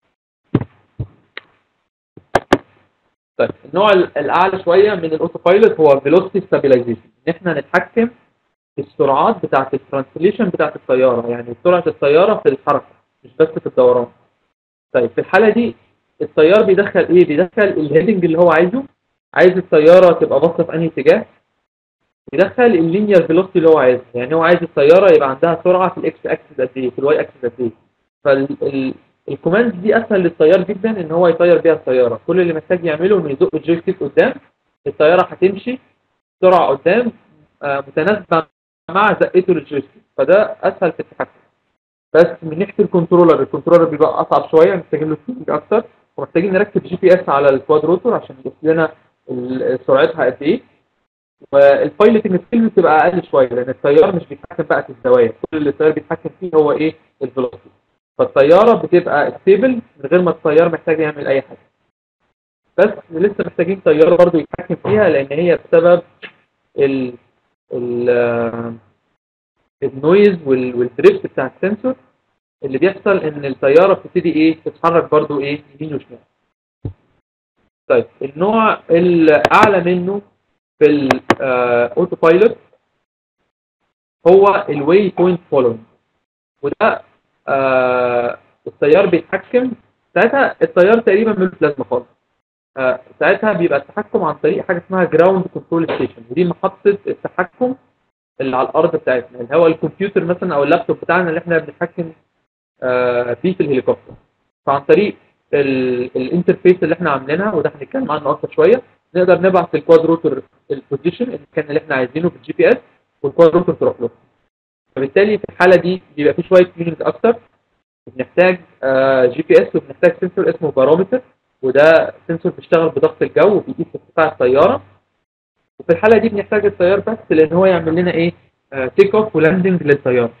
طيب النوع ال- الاعلى شويه من الاوتو بايلوت هو فيلوسيتي ستابيلايزيشن ان احنا نتحكم في السرعات بتاعه الترانسليشن بتاعه الطياره يعني سرعه الطياره في الحركه مش بس في الدوران طيب في الحاله دي الطيار بيدخل ايه بيدخل الهيدنج اللي هو عايزه عايز الطياره تبقى باصه في انهي اتجاه يدخل اللينير فيلوسيتي اللي هو عايزها يعني هو عايز الطياره يبقى عندها سرعه في الاكس اكسس قد ايه في الواي اكسس قد ايه فالكوماند دي اسهل للطيار جدا ان هو يطير بيها الطياره كل اللي محتاج يعمله انه يزق الجويستيك قدام الطياره هتمشي بسرعه قدام آه، متناسبه مع زقته للجويستيك فده اسهل في التحكم بس من ناحيه الكنترولر الكنترولر بيبقى اصعب شويه محتاجين له تيونج اكتر ومحتاجين نركب جي بي اس على الكواد روتور عشان يقيس لنا ال- سرعتها قد ايه والبايلوتنج سكيل بتبقى اقل شويه لان الطيار مش بيتحكم بقى في الزوايا كل اللي الطيار بيتحكم فيه هو ايه الفيلوسيتي فالطياره بتبقى ستيبل من غير ما الطيار محتاج يعمل اي حاجه بس لسه محتاجين طيار برضه يتحكم فيها لان هي بسبب ال ال آه، النويز وال- والدريفت بتاع السنسور اللي بيحصل ان الطياره بتبتدي ايه تتحرك برضه ايه يمين وشمال طيب النوع الاعلى منه في الاوتو بايلوت هو الواي بوينت فولوينج وده آه الطيار بيتحكم ساعتها الطيار تقريبا ملوش لازمه خالص آه ساعتها بيبقى التحكم عن طريق حاجه اسمها جراوند كنترول ستيشن ودي محطه التحكم اللي على الارض بتاعتنا اللي هو الكمبيوتر مثلا او اللابتوب بتاعنا اللي احنا بنتحكم آه فيه في الهليكوبتر فعن طريق ال- الانترفيس اللي احنا عاملينها وده هنتكلم عنه اكتر شويه نقدر نبعت الكواد روتور البوزيشن المكان اللي احنا عايزينه في الجي بي اس والكواد روتور تروح له فبالتالي في الحاله دي بيبقى في شويه تيوننج اكتر بنحتاج جي بي اس وبنحتاج سنسور اسمه بارومتر وده سنسور بيشتغل بضغط الجو وبيقيس ارتفاع الطياره وفي الحاله دي بنحتاج الطيار بس لان هو يعمل لنا ايه تيك اوف ولاندنج للطياره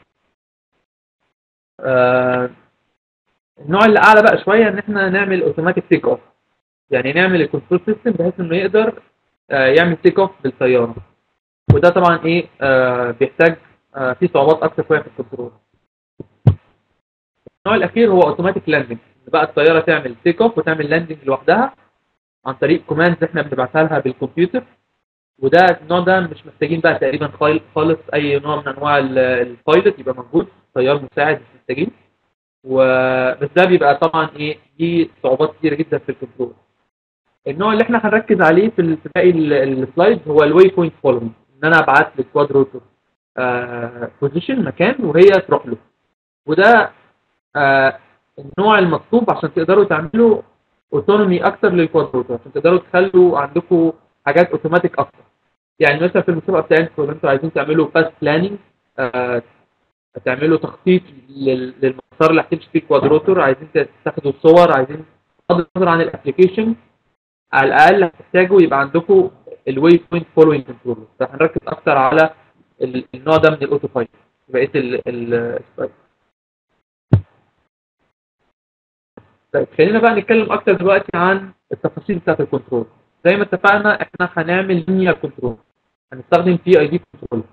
آه، النوع اللي اعلى بقى شويه ان احنا نعمل اوتوماتيك تيك اوف يعني نعمل الكنترول سيستم بحيث انه يقدر آه، يعمل تيك اوف بالطياره وده طبعا ايه آه، بيحتاج آه، فيه صعوبات اكتر شويه في الكنترول النوع الاخير هو اوتوماتيك لاندنج بقى الطياره تعمل تيك اوف وتعمل لاندنج لوحدها عن طريق كوماندز احنا بنبعتها لها بالكمبيوتر وده النوع ده مش محتاجين بقى تقريبا خال- خالص اي نوع من انواع ال- البايلوت يبقى موجود طيار مساعد مش محتاجين و بس ده بيبقى طبعا ايه دي صعوبات كتيره جدا في الكنترول النوع اللي احنا هنركز عليه في ال- في باقي ال- السلايد هو الواي بوينت فولوينج ان انا ابعت للكواد روتور بوزيشن مكان وهي تروح له وده آه النوع المطلوب عشان تقدروا تعملوا اوتونومي اكتر للكواد روتور عشان تقدروا تخلوا عندكم حاجات اوتوماتيك اكتر يعني مثلا في المسابقه بتاعتكم لو انتوا عايزين تعملوا باس بلاننج آه تعملوا تخطيط لل- للمسار اللي هتمشي فيه الكواد روتور عايزين تاخدوا صور عايزين بغض النظر عن الابلكيشن على الاقل هتحتاجوا يبقى عندكم الواي بوينت فولوينج كنترول فهنركز اكتر على ال- النوع ده من الاوتو بايلوت بقيه ال ال السلايد. طيب خلينا بقى نتكلم اكتر دلوقتي عن التفاصيل بتاعت الكنترول زي ما اتفقنا احنا هنعمل لينير كنترول هنستخدم بي اي دي كنترول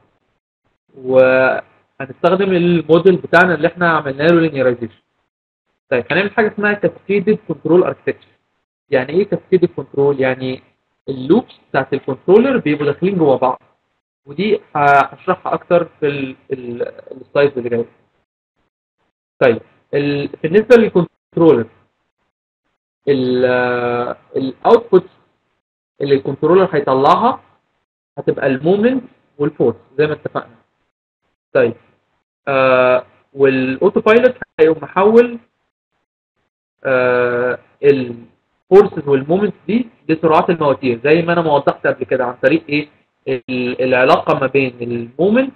وهنستخدم الموديل بتاعنا اللي احنا عملنا له لينيرايزيشن طيب هنعمل حاجه اسمها كاسكيدد كنترول اركتكتشر يعني ايه كاسكيدد كنترول يعني اللوبس بتاعت الكنترولر بيبقوا داخلين جوه بعض ودي هشرحها اكتر في ال- ال- السلايدز اللي جايه طيب ال... بالنسبه للكنترولر الاوتبوت اللي الكنترولر هيطلعها هتبقى المومنت والفورس زي ما اتفقنا طيب آه والاوتو بايلوت هيقوم محول آه الفورسز والمومنت دي لسرعات المواتير زي ما انا ما وضحت قبل كده عن طريق ايه ال- العلاقه ما بين المومنت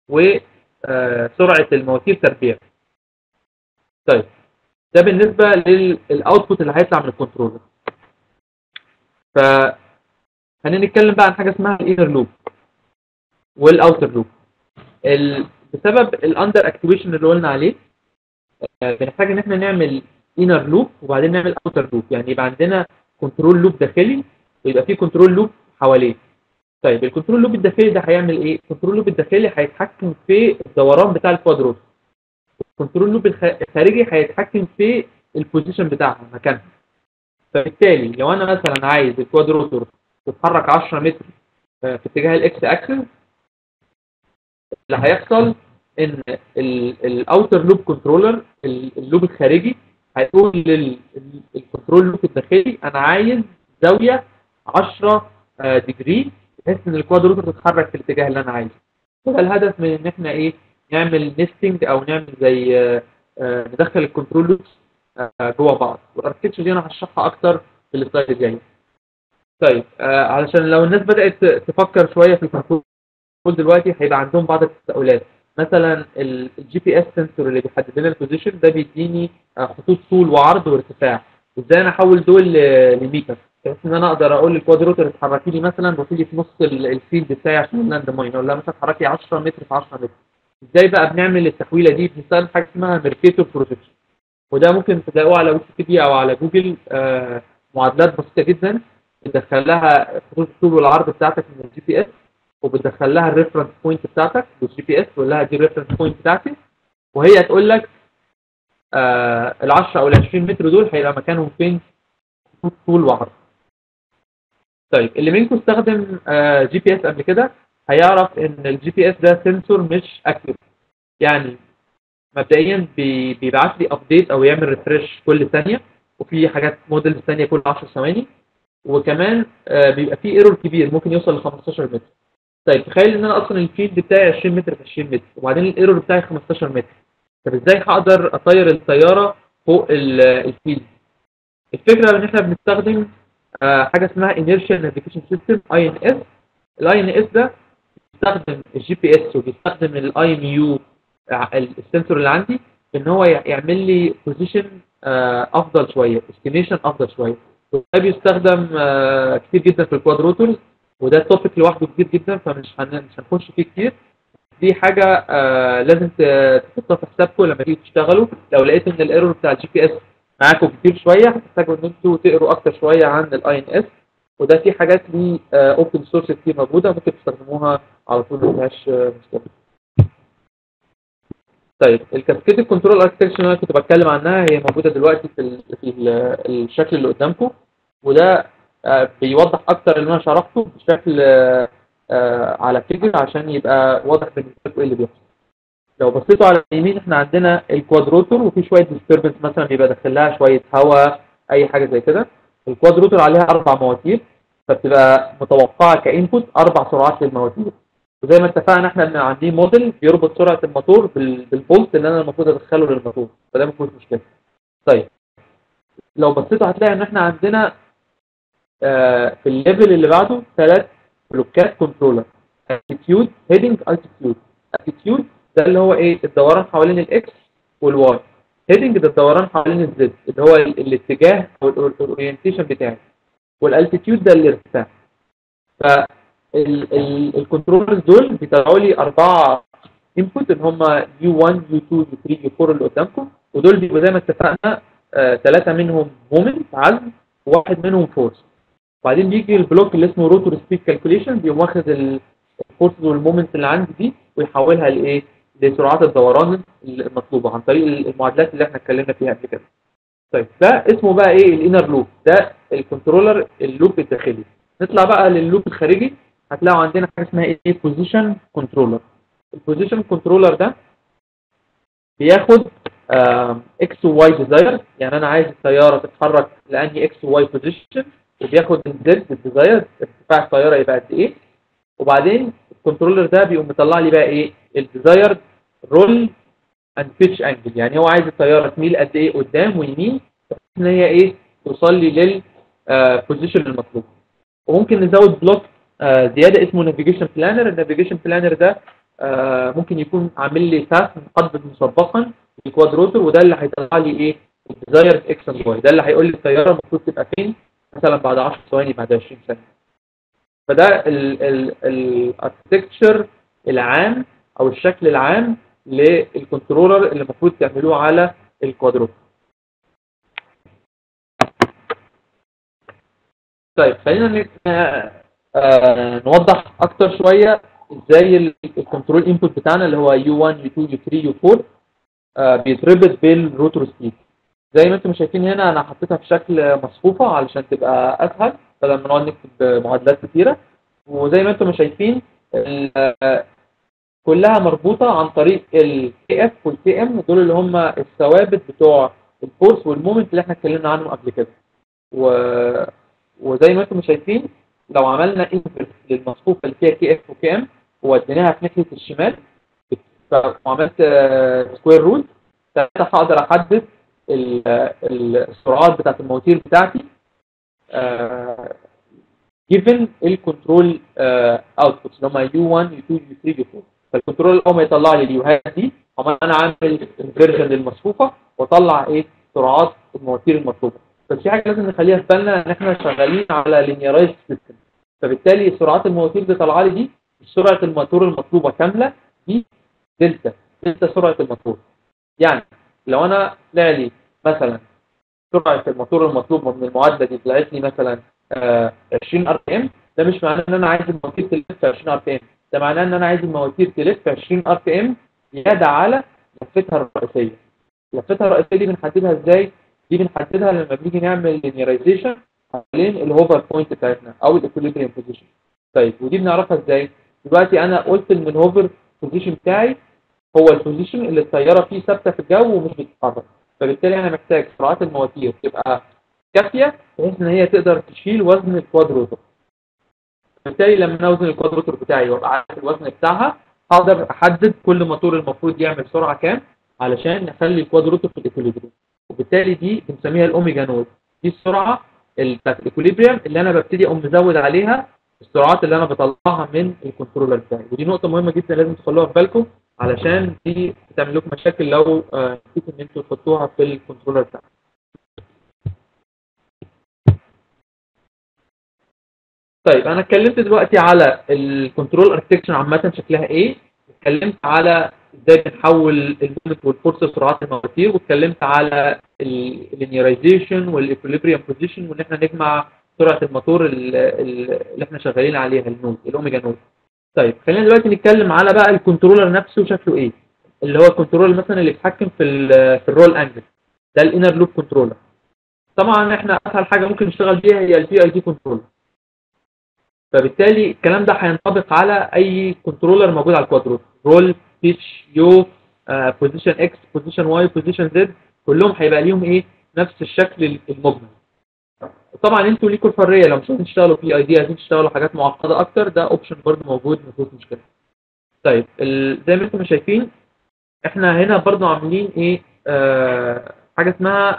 وسرعه المواتير تربيع طيب ده بالنسبه للاوتبوت اللي هيطلع من الكنترولر ف خلينا نتكلم بقى عن حاجه اسمها الانر لوب والاوتر لوب ال... بسبب الاندر اكتيفيشن اللي قلنا عليه آه، بنحتاج ان احنا نعمل انر لوب وبعدين نعمل اوتر لوب يعني يبقى عندنا كنترول لوب داخلي ويبقى فيه كنترول لوب حواليه طيب الكنترول لوب الداخلي ده هيعمل ايه الكنترول لوب الداخلي هيتحكم في الدوران بتاع الكوادروت الكنترول لوب الخ- الخارجي هيتحكم في البوزيشن بتاعها مكانها فبالتالي لو انا مثلا عايز الكوادروتور تتحرك 10 متر آه، في اتجاه الاكس اكسس اللي هيحصل ان الاوتر لوب كنترولر اللوب الخارجي هيقول للكنترول لوب الداخلي انا عايز زاويه 10 ديجري بحيث ان الكوادروتور تتحرك في الاتجاه اللي انا عايزه فده الهدف من ان احنا ايه نعمل نستنج او نعمل زي آه، آه، ندخل الكنترول لوبس جوه بعض والاركتشر دي انا هشرحها اكتر في السلايد الجاي طيب آه، علشان لو الناس بدات تفكر شويه في الكنترول دلوقتي هيبقى عندهم بعض التساؤلات مثلا الجي بي اس سنسور اللي بيحدد لنا البوزيشن ده بيديني آه، خطوط طول وعرض وارتفاع ازاي انا احول دول ل- لميتر بحيث ان انا اقدر اقول للكوادروتر اتحركي لي مثلا روحي لي في نص ال- الفيلد بتاعي عشان اللاند ماين اقول لها مثلا اتحركي 10 متر في 10 متر ازاي بقى بنعمل التحويله دي بنستخدم حاجه اسمها ميركيتور بروجكشن وده ممكن تلاقوه على ويكيبيديا او على جوجل آه، معادلات بسيطه جدا بتدخل لها خطوط الطول والعرض بتاعتك من الجي بي اس وبتدخل لها الريفرنس بوينت بتاعتك بالجي بي اس تقول لها دي الريفرنس بوينت بتاعتي وهي تقول لك آه ال 10 او ال 20 متر دول هيبقى مكانهم فين خطوط طول وعرض طيب اللي منكم استخدم آه جي بي اس قبل كده هيعرف ان الجي بي اس ده سنسور مش اكتف يعني مبدئيا بي- بيبعت لي ابديت او يعمل ريفرش كل ثانيه وفي حاجات موديلز ثانيه كل 10 ثواني وكمان آه، بيبقى فيه ايرور كبير ممكن يوصل ل 15 متر طيب تخيل ان انا اصلا الفيلد بتاعي 20 متر في 20 متر وبعدين الايرور بتاعي 15 متر طب ازاي هقدر اطير الطياره فوق ال- الفيلد الفكره ان احنا بنستخدم آه، حاجه اسمها inertial navigation system اي ان اس الاي ان اس ده بيستخدم الجي بي اس وبيستخدم الاي ام يو السنسور اللي عندي ان هو يع- يعمل لي بوزيشن افضل شويه استيميشن افضل شويه وده بيستخدم آه، كتير جدا في الكوادروتورز وده توبيك لوحده كبير جدا فمش هن- مش هنخش فيه كتير دي حاجه آه، لازم ت- تحطها في حسابكم لما تيجي تشتغلوا لو لقيت ان الايرور بتاع الجي بي اس معاكم كتير شويه هتحتاجوا ان انتوا تقروا اكتر شويه عن الاي ان اس وده في حاجات ليه اوبن سورس كتير موجوده ممكن تستخدموها على طول ما فيهاش آه، مشكله طيب الكاسكيد كنترول اركتكشر اللي انا كنت بتكلم عنها هي موجوده دلوقتي في ال في ال الشكل اللي قدامكم وده آه، بيوضح اكتر اللي انا شرحته بشكل آه، آه، على فيجر عشان يبقى واضح بالنسبه لكم ايه اللي بيحصل لو بصيتوا على اليمين احنا عندنا الكوادروتور وفي شويه ديستربنس مثلا بيبقى داخل لها شويه هواء اي حاجه زي كده الكوادروتور عليها اربع مواتير فبتبقى متوقعه كانبوت اربع سرعات للمواتير وزي ما اتفقنا احنا ان عندي موديل بيربط سرعه الموتور بال- بالفولت اللي انا المفروض ادخله للموتور فده ما فيهوش مشكله طيب لو بصيتوا هتلاقي ان احنا عندنا آه، في الليفل اللي بعده ثلاث بلوكات كنترولر اتيتيود هيدنج التيتيود اتيتيود ده اللي هو ايه الدوران حوالين الاكس والواي هيدنج ده الدوران حوالين الزد اللي هو ال- الاتجاه او الاورينتيشن بتاعي والالتيتيود ده الارتفاع فالكنترولرز دول بيطلعوا لي اربعه انبوت اللي هم يو 1 يو 2 يو 3 يو 4 اللي قدامكم ودول بيبقوا زي ما اتفقنا ثلاثه منهم مومنت عزم وواحد منهم فورس وبعدين بيجي البلوك اللي اسمه روتور سبيد كالكوليشن بيقوم واخد الفورسز والمومنت اللي عندي دي ويحولها لايه؟ لسرعات الدوران المطلوبه عن طريق المعادلات اللي احنا اتكلمنا فيها قبل كده. طيب ده اسمه بقى ايه الانر لوب ده الكنترولر اللوب الداخلي نطلع بقى لللوب الخارجي هتلاقوا عندنا حاجه اسمها ايه بوزيشن كنترولر البوزيشن كنترولر ده بياخد اكس وواي ديزاير يعني انا عايز الطياره تتحرك لاني اكس وواي بوزيشن وبياخد الزد الديزاير ارتفاع الطياره يبقى قد ايه وبعدين الكنترولر ده بيقوم مطلع لي بقى ايه الديزاير رول اند بيتش انجل يعني هو عايز الطياره تميل قد ايه قدام ويمين بحيث ان هي ايه توصل لي للبوزيشن المطلوب وممكن نزود بلوك آه، زياده اسمه نافيجيشن بلانر النافيجيشن بلانر ده آه، ممكن يكون عامل لي تاسك مقدم مسبقا في الكوادروتر وده اللي هيطلع لي ايه الديزاير اكس اند واي ده اللي هيقول لي الطياره المفروض تبقى فين مثلا بعد 10 ثواني بعد 20 ثانيه فده الاركتكتشر العام او الشكل العام للكنترولر اللي المفروض تعملوه على الكوادروتر طيب خلينا نك- آه، آه نوضح اكتر شويه ازاي الكنترول انبوت بتاعنا اللي هو يو 1 يو 2 يو 3 يو 4 آه بيتربط بالروتور سبيد زي ما انتم شايفين هنا انا حطيتها في شكل مصفوفه علشان تبقى اسهل بدل ما نقعد نكتب معادلات كتيره وزي ما انتم شايفين كلها مربوطه عن طريق الكي اف والكي ام دول اللي هم الثوابت بتوع الفورس والمومنت اللي احنا اتكلمنا عنهم قبل كده و... وزي ما انتم شايفين لو عملنا انفرس للمصفوفه اللي فيها كي اف وكي ام ووديناها في ناحيه الشمال وعملت سكوير رول ساعتها هقدر احدد السرعات بتاعت المواتير بتاعتي جيفن الكنترول اوتبوتس اللي هم يو 1 يو 2 يو 3 يو 4 فالكنترول اول ما يطلع لي اليوهات دي اما انا عامل انفيرجن للمصفوفه واطلع ايه سرعات المواتير المطلوبه بس في حاجه لازم نخليها في بالنا ان احنا شغالين على لينيرايز سيستم فبالتالي سرعات المواتير اللي طالعه لي دي سرعه الموتور المطلوبه كامله دي دلتا دلتا سرعه الموتور يعني لو انا طلع لي مثلا سرعه الموتور المطلوبه من المعادله دي طلعت لي مثلا آه 20 ار بي ام ده مش معناه ان انا عايز المواتير تلف في 20 ار بي ام ده معناه ان انا عايز المواتير تلف في 20 ار بي ام زياده على لفتها الرئيسيه لفتها الرئيسيه دي بنحددها ازاي دي بنحددها لما بنيجي نعمل لينيرايزيشن حوالين الهوفر بوينت بتاعتنا او الاكوليبريم بوزيشن طيب ودي بنعرفها ازاي دلوقتي انا قلت ان الهوفر بوزيشن بتاعي هو البوزيشن اللي الطياره فيه ثابته في الجو ومش بتتحرك فبالتالي انا محتاج سرعات المواتير تبقى كافيه بحيث ان هي تقدر تشيل وزن الكوادروتر بالتالي لما نوزن الكوادروتر بتاعي وابقى عارف الوزن بتاعها هقدر احدد كل موتور المفروض يعمل سرعه كام علشان نخلي الكوادروتر في الاكوليبريم وبالتالي دي بنسميها الاوميجا نود دي السرعه بتاعت الاكوليبريم اللي انا ببتدي اقوم مزود عليها السرعات اللي انا بطلعها من الكنترولر بتاعي ودي نقطه مهمه جدا لازم تخلوها في بالكم علشان دي بتعمل لكم مشاكل لو نسيتوا ان انتوا تحطوها في الكنترولر بتاعكم طيب انا اتكلمت دلوقتي على الكنترول اركتكشر عامه شكلها ايه اتكلمت على ازاي بنحول المومنت والفورس لسرعات المواتير واتكلمت على اللينيرايزيشن والاكوليبريم بوزيشن وان احنا نجمع سرعه الموتور اللي احنا شغالين عليها النود الاوميجا نود طيب خلينا دلوقتي نتكلم على بقى الكنترولر نفسه شكله ايه اللي هو الكنترولر مثلا اللي بيتحكم في ال في الرول انجل ده الانر لوب كنترولر طبعا احنا اسهل حاجه ممكن نشتغل بيها هي البي اي دي كنترولر فبالتالي الكلام ده هينطبق على اي كنترولر موجود على الكوادروت رول بيتش يو بوزيشن اكس بوزيشن واي بوزيشن زد كلهم هيبقى ليهم ايه نفس الشكل المجمل طبعا انتوا ليكوا الحريه لو مش عايزين تشتغلوا بي اي دي عايزين تشتغلوا حاجات معقده اكتر ده اوبشن برضه موجود مفيش مشكله طيب زي ما انتم شايفين احنا هنا برضه عاملين ايه آه حاجه اسمها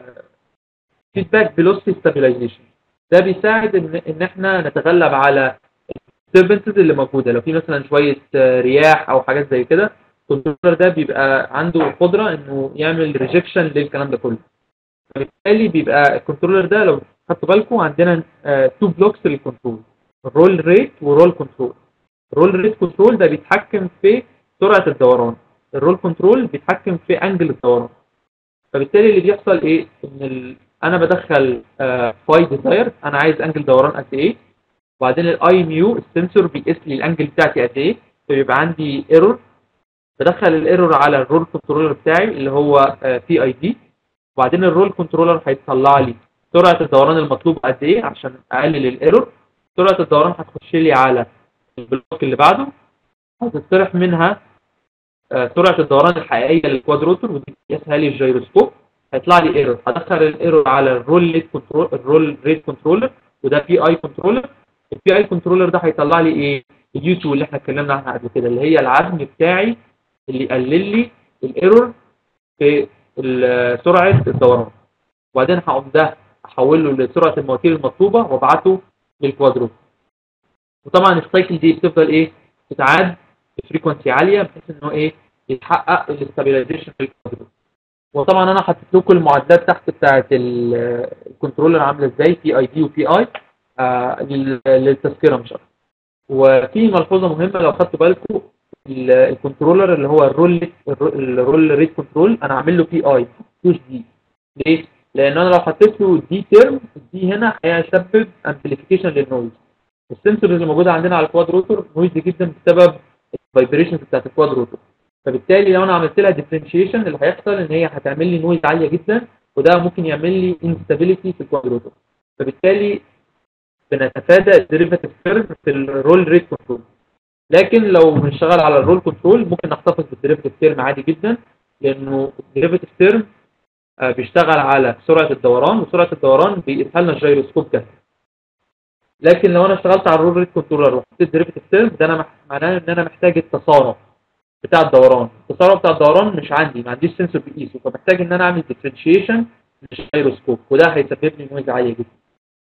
فيدباك فيلوسيتي ستابيلايزيشن ده بيساعد ان ان احنا نتغلب على الديستربنسز اللي موجوده لو في مثلا شويه رياح او حاجات زي كده الكنترولر ده بيبقى عنده القدره انه يعمل ريجكشن للكلام ده كله فبالتالي بيبقى الكنترولر ده لو خدتوا بالكم عندنا تو بلوكس للكنترول رول ريت ورول كنترول الرول ريت كنترول ده بيتحكم في سرعه الدوران الرول كنترول بيتحكم في انجل الدوران فبالتالي اللي بيحصل ايه ان ال... انا بدخل فاي ديزاير انا عايز انجل دوران قد ايه وبعدين الاي ميو السنسور بيقيس لي الانجل بتاعتي قد ايه فبيبقى عندي ايرور بدخل الايرور على الرول كنترولر بتاعي اللي هو بي اي دي وبعدين الرول كنترولر هيطلع لي سرعه الدوران المطلوب قد ايه عشان اقلل الايرور سرعه الدوران هتخش لي على البلوك اللي بعده هتطرح منها سرعه الدوران الحقيقيه للكوادروتر ودي قياسها لي الجيروسكوب هيطلع لي ايرور هدخل الايرور على الرول ريت كنترول الرول ريت كنترولر وده بي اي كنترولر البي اي كنترولر ده هيطلع لي ايه اليو 2 اللي احنا اتكلمنا عنها قبل كده اللي هي العزم بتاعي اللي يقلل لي الايرور في سرعه الدوران وبعدين هقوم ده احوله لسرعه المواتير المطلوبه وابعته للكوادروت وطبعا السايكل دي بتفضل ايه تتعاد بفريكونسي عاليه بحيث ان هو ايه يتحقق الاستابيلايزيشن في الكوادروت وطبعا انا حطيت لكم المعادلات تحت بتاعه الكنترولر عامله ازاي بي اي دي وبي اي آه للتذكره مش اكتر وفي ملحوظه مهمه لو خدتوا بالكم الكنترولر اللي هو الرول الرول ريت كنترول انا عامل له بي اي مش دي ليه؟ لان انا لو حطيت له دي تيرم دي هنا هيسبب امبليفيكيشن للنويز السنسورز اللي موجوده عندنا على الكواد روتور نويزي جدا بسبب الفايبريشنز بتاعت الكواد روتور فبالتالي لو انا عملت لها ديفرنشيشن اللي هيحصل ان هي هتعمل لي نويز عاليه جدا وده ممكن يعمل لي انستابيليتي في الكواد روتور فبالتالي بنتفادى الديريفاتيف كيرف في الرول ريت كنترول لكن لو بنشتغل على الرول كنترول ممكن نحتفظ بالديريفاتيف تيرم عادي جدا لانه الديريفاتيف تيرم بيشتغل على سرعه الدوران وسرعه الدوران بيقيسها لنا الجيروسكوب ده لكن لو انا اشتغلت على الرول ريت كنترولر وحطيت ديريفاتيف تيرم ده انا معناه ان انا محتاج التصارع بتاع الدوران التصارع بتاع الدوران مش عندي ما عنديش سنسور بيقيسه فمحتاج ان انا اعمل ديفرنشيشن للجيروسكوب وده هيسبب لي نويز عاليه جدا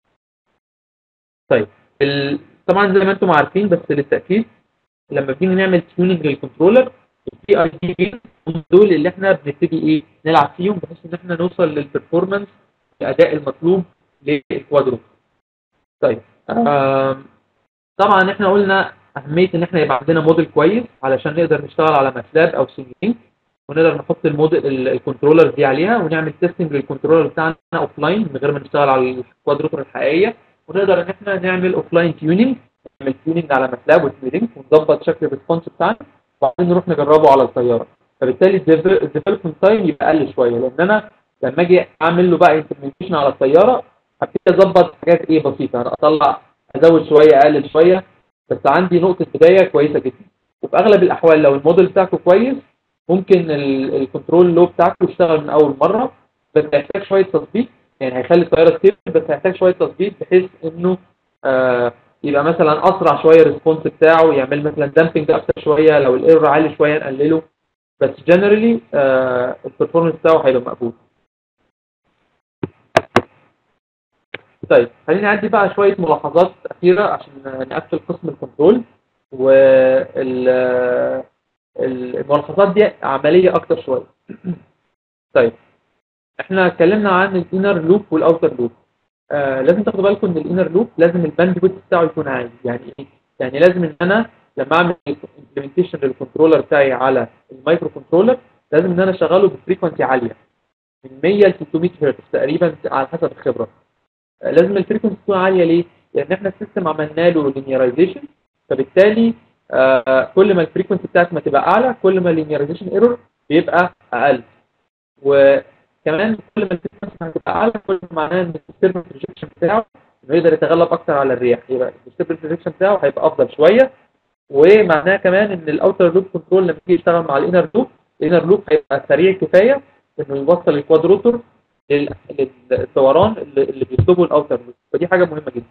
طيب ال... طبعا زي ما انتم عارفين بس للتاكيد لما بنيجي نعمل تيوننج للكنترولر البي اي دي جين هم دول اللي احنا بنبتدي ايه نلعب فيهم بحيث ان احنا نوصل للبرفورمانس الاداء المطلوب للكوادرو طيب آم... طبعا احنا قلنا اهميه ان احنا يبقى عندنا موديل كويس علشان نقدر نشتغل على ماتلاب او سيميلينك ونقدر نحط الموديل الكنترولر دي عليها ونعمل تيستنج للكنترولر بتاعنا اوف لاين من غير ما نشتغل على الكوادروتر الحقيقيه ونقدر ان احنا نعمل اوف لاين تيوننج نعمل تيوننج على ماتلاب وسيميلينك ونظبط شكل الريسبونس بتاعنا وبعدين نروح نجربه على الطياره فبالتالي الديفلوبمنت تايم يبقى اقل شويه لان انا لما اجي اعمل له بقى امبلمنتيشن على الطياره هبتدي اظبط حاجات ايه بسيطه انا اطلع ازود شويه اقلل شويه بس عندي نقطه بدايه كويسه جدا وفي اغلب الاحوال لو الموديل بتاعته كويس ممكن الكنترول لو بتاعته يشتغل من اول مره بس هيحتاج شويه تظبيط يعني هيخلي الطياره تطير بس هيحتاج شويه تظبيط بحيث انه آه يبقى مثلا اسرع شويه الريسبونس بتاعه يعمل مثلا دامبنج اكتر شويه لو الايرور عالي شويه نقلله بس جنرالي آه البرفورمانس بتاعه هيبقى مقبول طيب خليني اعدي بقى شويه ملاحظات اخيره عشان نقفل قسم الكنترول وال الملاحظات دي عمليه اكتر شويه طيب احنا اتكلمنا عن الانر لوب والاوتر لوب آه لازم تاخدوا بالكم ان الانر لوب لازم الباند ويدث بتاعه يكون عالي يعني ايه يعني لازم ان انا لما اعمل امبلمنتيشن للكنترولر بتاعي على المايكرو كنترولر لازم ان انا اشغله بفريكونسي عاليه من 100 ل 300 هرتز تقريبا على حسب الخبره آه لازم الفريكونسي تكون عاليه ليه لان احنا السيستم عملنا له لينيرايزيشن فبالتالي آه كل ما الفريكونسي بتاعك ما تبقى اعلى كل ما اللينيرايزيشن ايرور بيبقى اقل وكمان كل ما الفريكونسي هتبقى اعلى كل ما معناه ان الديستربنس ريجكشن بتاعه انه يقدر يتغلب اكتر على الرياح يبقى الديستربنس ريجكشن بتاعه هيبقى افضل شويه ومعناه كمان ان الاوتر لوب كنترول لما يجي يشتغل مع الانر لوب الانر لوب هيبقى سريع كفايه انه يوصل الكوادروتور للدوران اللي بيطلبه الاوتر لوب فدي حاجه مهمه جدا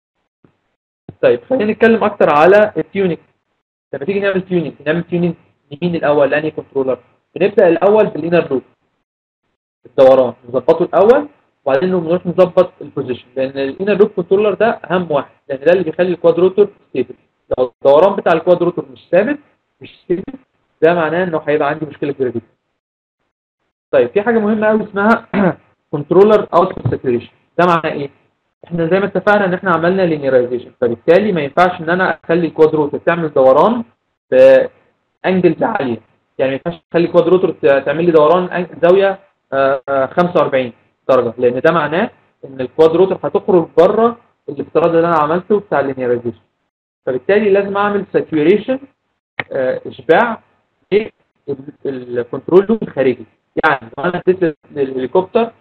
طيب خلينا نتكلم اكتر على التيوننج لما تيجي نعمل تيوننج نعمل تيوننج لمين الاول لاني كنترولر بنبدا الاول بالانر لوب الدوران نظبطه الاول وبعدين نروح نظبط البوزيشن لان الانر لوب كنترولر ده اهم واحد لان ده اللي بيخلي الكوادروتور ستيبل لو الدوران بتاع الكوادروتور مش ثابت مش ستيبل ده معناه انه هيبقى عندي مشكله كبيره جدا طيب في حاجه مهمه قوي اسمها كنترولر اوتبوت ساتوريشن ده معناه ايه احنا زي ما اتفقنا ان احنا عملنا لينيرايزيشن فبالتالي ما ينفعش ان انا اخلي الكوادروتور تعمل دوران بانجلز عاليه يعني ما ينفعش اخلي الكوادروتور تعمل لي دوران زاويه 45 درجه لان ده معناه ان الكوادروتور هتخرج بره الافتراض اللي انا عملته بتاع اللينيرايزيشن فبالتالي لازم اعمل ساتوريشن اشباع الكنترول لوب الخارجي يعني لو انا اديت للهليكوبتر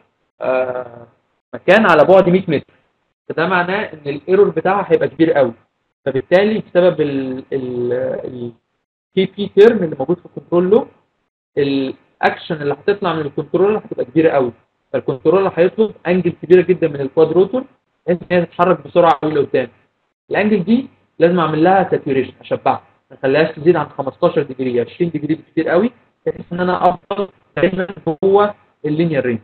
مكان على بعد 100 متر فده معناه ان الايرور بتاعها هيبقى كبير قوي فبالتالي بسبب ال كي بي تيرم اللي موجود في الكنترول لوب الاكشن اللي هتطلع من الكنترولر هتبقى كبيره قوي فالكنترولر هيطلب انجل كبيره جدا من الكوادروتور بحيث ان هي تتحرك بسرعه قوي لقدام الانجل دي لازم اعمل لها ساتوريشن اشبعها ما اخليهاش تزيد عن 15 ديجري 20 ديجري كتير قوي بحيث ان انا افضل دايما جوه اللينير رينج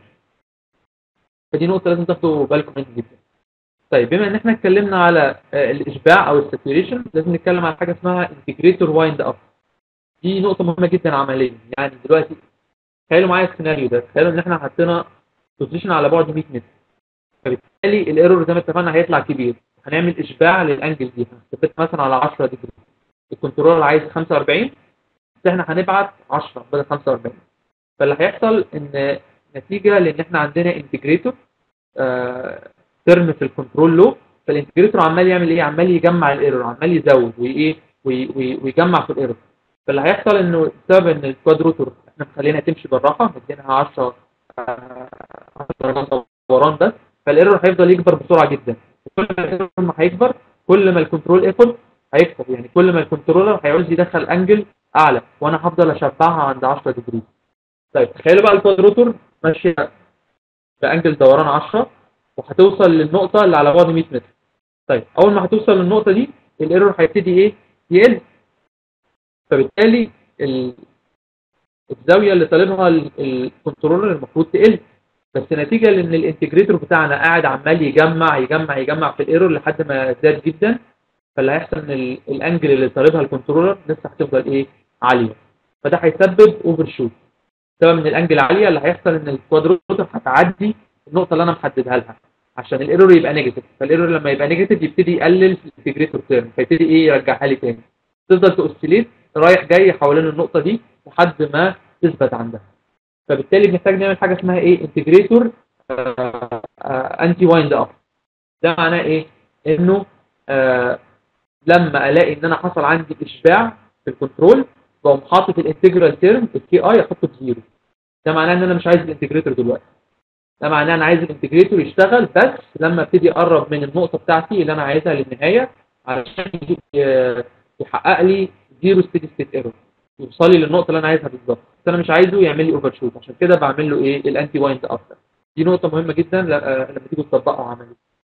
فدي نقطه لازم تاخدوا بالكم منها جدا طيب بما ان احنا اتكلمنا على الاشباع او الساتوريشن لازم نتكلم على حاجه اسمها انتجريتور وايند اب دي نقطه مهمه جدا عمليا يعني دلوقتي تخيلوا معايا السيناريو ده تخيلوا ان احنا حطينا بوزيشن على بعد 100 متر فبالتالي الايرور زي ما اتفقنا هيطلع كبير هنعمل اشباع للانجل دي هنثبت مثلا على 10 ديجري الكنترولر عايز 45 بس احنا هنبعت 10 بدل 45 فاللي هيحصل ان نتيجه لان احنا عندنا انتجريتور آه ترم في الكنترول لوب فالانتجريتور عمال يعمل ايه عمال يجمع الايرور عمال يزود وايه وي- وي- ويجمع في الايرور فاللي هيحصل انه بسبب ان الكوادروتور احنا مخلينها تمشي بالراحه مدينها 10 آه، 10 درجات دوران بس فالايرور هيفضل يكبر بسرعه جدا كل ما الايرور ما هيكبر كل ما الكنترول ايفورت هيكبر يعني كل ما الكنترولر هيعوز يدخل انجل اعلى وانا هفضل اشبعها عند 10 ديجري طيب تخيلوا بقى الكوادروتور ماشيه بانجل دوران 10 وهتوصل للنقطه اللي على بعد 100 متر طيب اول ما هتوصل للنقطه دي الايرور هيبتدي ايه يقل فبالتالي ال- الزاويه اللي طالبها ال- الكنترولر المفروض تقل بس نتيجه لان الانتجريتور بتاعنا قاعد عمال يجمع يجمع يجمع في الايرور لحد ما زاد جدا فاللي هيحصل ان ال- الانجل اللي طالبها الكنترولر لسه هتفضل ايه عاليه فده هيسبب اوفر شوت سبب من الانجل عاليه اللي هيحصل ان الكوادروتر هتعدي النقطه اللي انا محددها لها عشان الايرور يبقى نيجاتيف فالايرور لما يبقى نيجاتيف يبتدي يقلل في الانتجريتور تيرم فيبتدي ايه يرجعها لي تاني تفضل تأوسيليت رايح جاي حوالين النقطه دي لحد ما تثبت عندها فبالتالي بنحتاج نعمل حاجه اسمها ايه انتجريتور انتي وايند اب ده معناه ايه انه آه لما الاقي ان انا حصل عندي اشباع في الكنترول بقوم حاطط الانتجرال تيرم الكي اي احطه بزيرو ده معناه ان انا مش عايز الانتجريتور دلوقتي ده معناه انا عايز الانتجريتور يشتغل بس لما ابتدي اقرب من النقطه بتاعتي اللي انا عايزها للنهايه علشان يجي- ي- يحقق لي زيرو ستيدي ستيت ايرور يوصل لي للنقطه اللي انا عايزها بالظبط بس انا مش عايزه يعمل لي اوفر شوت عشان كده بعمل له ايه الانتي وايند افتر دي نقطه مهمه جدا ل- آه، لما تيجوا تطبقوا عملي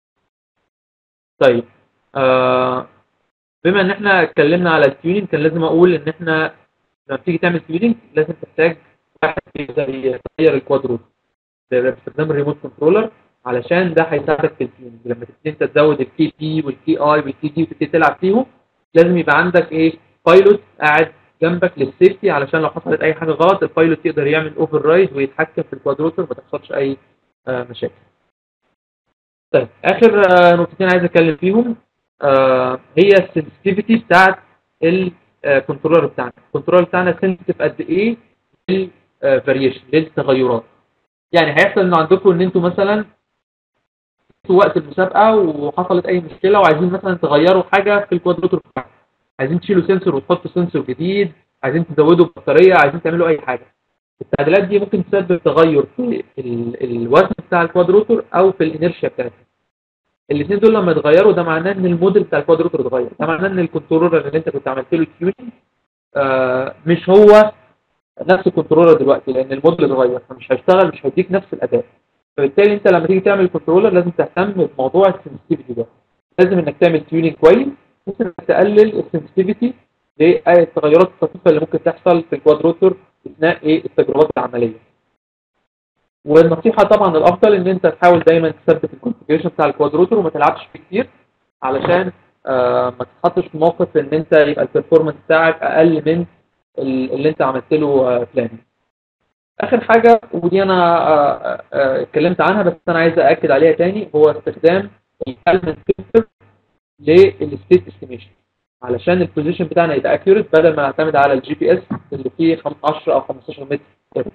طيب آه بما ان احنا اتكلمنا على التيونينج كان لازم اقول ان احنا لما تيجي تعمل تيونينج لازم تحتاج واحد يقدر يغير الكوادروت باستخدام الريموت كنترولر علشان ده هيساعدك في التيونينج لما تبتدي انت تزود الكي بي والكي اي والكي دي وتبتدي تلعب فيهم لازم يبقى عندك ايه بايلوت قاعد جنبك للسيفتي علشان لو حصلت اي حاجه غلط البايلوت يقدر يعمل اوفر رايد ويتحكم في الكوادروتر ما تحصلش اي آه مشاكل طيب اخر آه نقطتين عايز اتكلم فيهم آه هي السنسيتيفيتي بتاعت الكنترولر بتاعنا الكنترولر بتاعنا سنسيتيف قد ايه للفاريشن للتغيرات يعني هيحصل ان عندكم ان انتوا مثلا في وقت المسابقه وحصلت اي مشكله وعايزين مثلا تغيروا حاجه في الكوادروتر بتاعكم عايزين تشيلوا سنسور وتحطوا سنسور جديد عايزين تزودوا بطاريه عايزين تعملوا اي حاجه التعديلات دي ممكن تسبب تغير في ال- الوزن بتاع الكوادروتر او في الانيرشيا بتاعتها الاثنين دول لما يتغيروا ده معناه ان الموديل بتاع الكوادروتر اتغير ده معناه ان الكنترولر اللي انت كنت عملت له تيونينج آه مش هو نفس الكنترولر دلوقتي لان الموديل اتغير فمش هيشتغل مش هيديك نفس الاداء فبالتالي انت لما تيجي تعمل كنترولر لازم تهتم بموضوع السنسيتيفيتي ده لازم انك تعمل تيونينج كويس بحيث انك تقلل السنسيتيفيتي للتغيرات الطفيفه اللي ممكن تحصل في الكوادروتر اثناء ايه التجربات العمليه والنصيحه طبعا الافضل ان انت تحاول دايما تثبت الكونفيجريشن بتاع الكوادروتر وما تلعبش فيه كتير علشان آه ما تتحطش في موقف ان انت يبقى البرفورمانس بتاعك اقل من ال- اللي انت عملت له آه بلاننج اخر حاجه ودي انا آه، آه، اتكلمت عنها بس انا عايز ااكد عليها تاني هو استخدام الالمنت فلتر للستيت استيميشن علشان البوزيشن بتاعنا يبقى اكيوريت بدل ما نعتمد على الجي بي اس اللي فيه 10 او 15 متر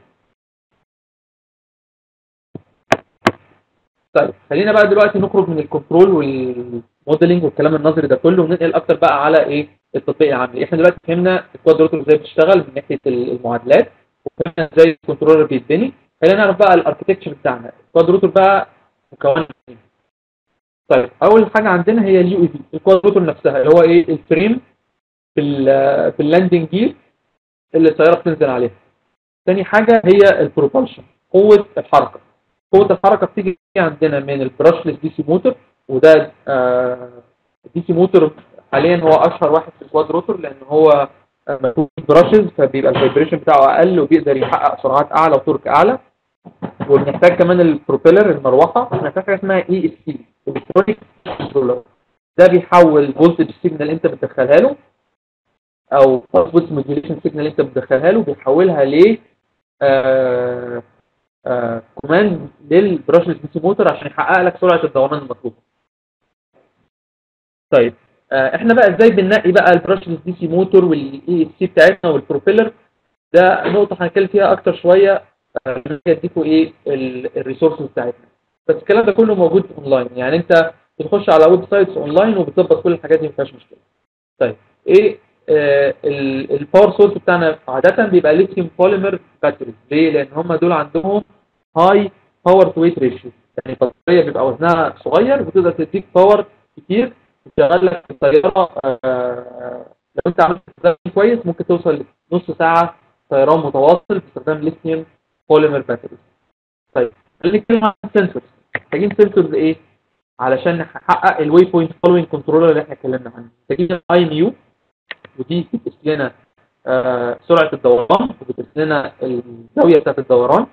طيب خلينا بقى دلوقتي نخرج من الكنترول والموديلنج والكلام النظري ده كله وننقل اكتر بقى على ايه التطبيق العملي احنا دلوقتي فهمنا الكوادروتر ازاي بتشتغل من ناحيه المعادلات وفهمنا ازاي الكنترولر بيتبني خلينا نعرف بقى الاركتكتشر بتاعنا الكوادروتر بقى مكون من إيه؟ طيب اول حاجه عندنا هي اليو اي في الكوادروتر نفسها اللي هو ايه الفريم في ال في اللاندنج جير اللي الطياره بتنزل عليها تاني حاجه هي البروبالشن قوه الحركه قوه الحركه بتيجي عندنا من البراشلس دي سي موتور وده الدي سي موتور حاليا هو اشهر واحد في الكواد روتور لان هو مكتوب براشز فبيبقى الفايبريشن بتاعه اقل وبيقدر يحقق سرعات اعلى وتورك اعلى وبنحتاج كمان البروبيلر المروحه بنحتاج حاجه اسمها اي اس سي الكترونيك كنترولر ده بيحول فولتج سيجنال انت بتدخلها له او بوست موديوليشن سيجنال انت بتدخلها له بيحولها ل آه آه كوماند للبراشلس دي سي موتور عشان يحقق لك سرعه الدوران المطلوبه طيب آه احنا بقى ازاي بننقي بقى البراشلس دي سي موتور والاي اس سي بتاعتنا والبروبيلر ده نقطه هنتكلم فيها اكتر شويه اديكوا ايه الريسورسز بتاعتنا بس الكلام ده كله موجود اونلاين يعني انت بتخش على ويب سايتس اونلاين وبتظبط كل الحاجات دي ما فيهاش مشكله طيب ايه آه الباور سورس بتاعنا عاده بيبقى ليثيوم بوليمر باتريز ليه لان هم دول عندهم هاي باور تو ويت ريشيو يعني البطاريه بيبقى وزنها صغير وتقدر تديك باور كتير تشغل لك الطياره آه لو انت عملت استخدام كويس ممكن توصل نص ساعه طيران متواصل باستخدام ليثيوم بوليمر باتريز طيب خلينا نتكلم عن السنسورز محتاجين سنسورز ايه علشان نحقق الواي بوينت فولوينج كنترولر اللي احنا اتكلمنا عنه محتاجين اي ام يو ودي بتقيس لنا آه سرعه الدوران وبتقيس لنا الزاويه بتاعت الدوران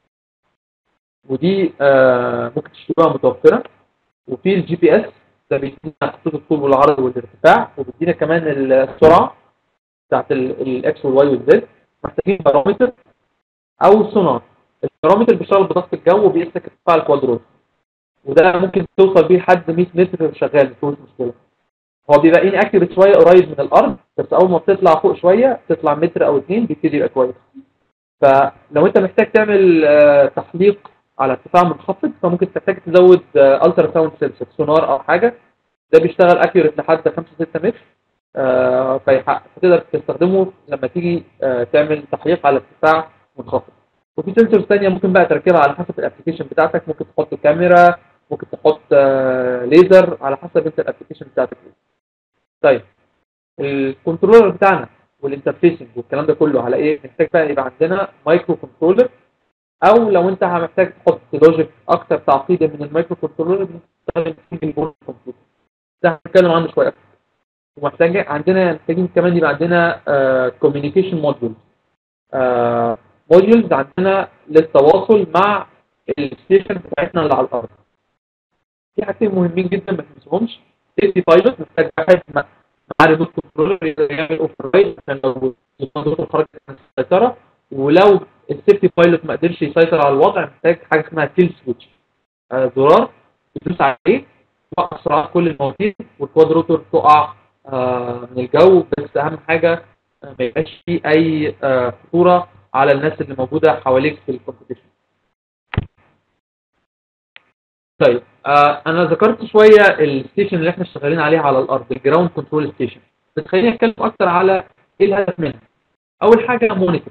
ودي آه ممكن تشتروها متوفره وفي الجي بي اس ده بيدينا خطوط الطول والعرض والارتفاع وبيدينا كمان السرعه بتاعت الاكس والواي والزد محتاجين بارامتر او سونار البارامتر بيشتغل بضغط الجو وبيقيس لك ارتفاع الكوادروت وده ممكن توصل بيه لحد 100 متر شغال مفيش مشكله هو بيبقى ان اكيوريت شويه قريب من الارض بس اول ما بتطلع فوق شويه تطلع متر او اتنين بيبتدي يبقى كويس فلو انت محتاج تعمل آه تحليق على ارتفاع منخفض فممكن تحتاج تزود الترا ساوند سنسور سونار او حاجه ده بيشتغل اكيوريت لحد 5 6 متر آه فتقدر تستخدمه لما تيجي آه تعمل تحليق على ارتفاع منخفض وفي سنسورز ثانيه ممكن بقى تركبها على حسب الابلكيشن بتاعتك ممكن تحط كاميرا ممكن تحط آه ليزر على حسب انت الابلكيشن بتاعتك ايه طيب الكنترولر بتاعنا والانترفيسنج والكلام ده كله على ايه محتاج بقى يبقى عندنا مايكرو كنترولر او لو انت محتاج تحط لوجيك اكتر تعقيدا من المايكرو كنترولر بنستخدم سنجل بورد كمبيوتر ده هنتكلم عنه شويه اكتر ومحتاج عندنا محتاجين كمان يبقى عندنا كوميونيكيشن موديول موديولز عندنا للتواصل مع الستيشن بتاعتنا اللي على الارض في حاجتين مهمين جدا ما تنسوهمش سيفتي بايلوت محتاج واحد مع ريموت كنترولر يعمل اوفر رايد عشان لو الكنترول خرج عن السيطره ولو السيفتي بايلوت ما قدرش يسيطر على الوضع محتاج حاجه اسمها كيل سويتش آه زرار تدوس عليه توقف سرعات كل المواتير والكوادروتور تقع آه من الجو بس اهم حاجه آه ما يبقاش فيه اي خطوره على الناس اللي موجوده حواليك في الكومبيتيشن طيب آه انا ذكرت شويه الستيشن اللي احنا شغالين عليها على الارض الجراوند كنترول ستيشن بس خليني اتكلم اكتر على ايه الهدف منها اول حاجه مونيتور